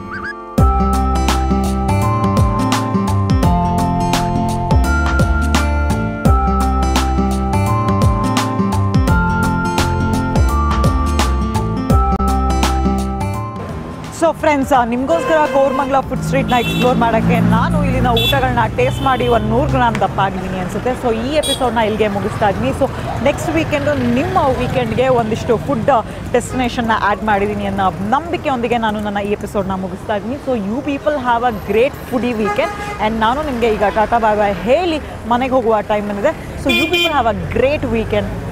ಸೊ ಫ್ರೆಂಡ್ಸ್ ನಿಮಗೋಸ್ಕರ ಕೋರ್ಮಂಗ್ಲ ಫುಡ್ ಸ್ಟ್ರೀಟ್ನ ಎಕ್ಸ್ಪ್ಲೋರ್ ಮಾಡೋಕ್ಕೆ ನಾನು ಇಲ್ಲಿನ ಊಟಗಳನ್ನ ಟೇಸ್ಟ್ ಮಾಡಿ ಒಂದು ನೂರು ಗ್ರಾಮ್ ದಪ್ಪ ಆಗಿದ್ದೀನಿ ಅನಿಸುತ್ತೆ ಸೊ ಈ ಎಪಿಸೋಡ್ನ ಇಲ್ಲಿಗೆ ಮುಗಿಸ್ತಾ ಇದ್ದೀನಿ ಸೊ ನೆಕ್ಸ್ಟ್ ವೀಕೆಂಡು ನಿಮ್ಮ ವೀಕೆಂಡ್ಗೆ ಒಂದಿಷ್ಟು ಫುಡ್ ಡೆಸ್ಟಿನೇಷನ್ನ ಆ್ಯಡ್ ಮಾಡಿದ್ದೀನಿ ಅನ್ನೋ ನಂಬಿಕೆಯೊಂದಿಗೆ ನಾನು ನನ್ನ ಈ ಎಪಿಸೋಡ್ನ ಮುಗಿಸ್ತಾ ಇದ್ದೀನಿ so you people have a great foodie weekend and ನಾನು ನಿಮಗೆ ಈಗ ಟಾಟಾ ಬಾಯ್ ಬಾಯ್ ಹೇಳಿ ಮನೆಗೆ ಹೋಗುವ ಟೈಮ್ ಬಂದಿದೆ so you people have a great weekend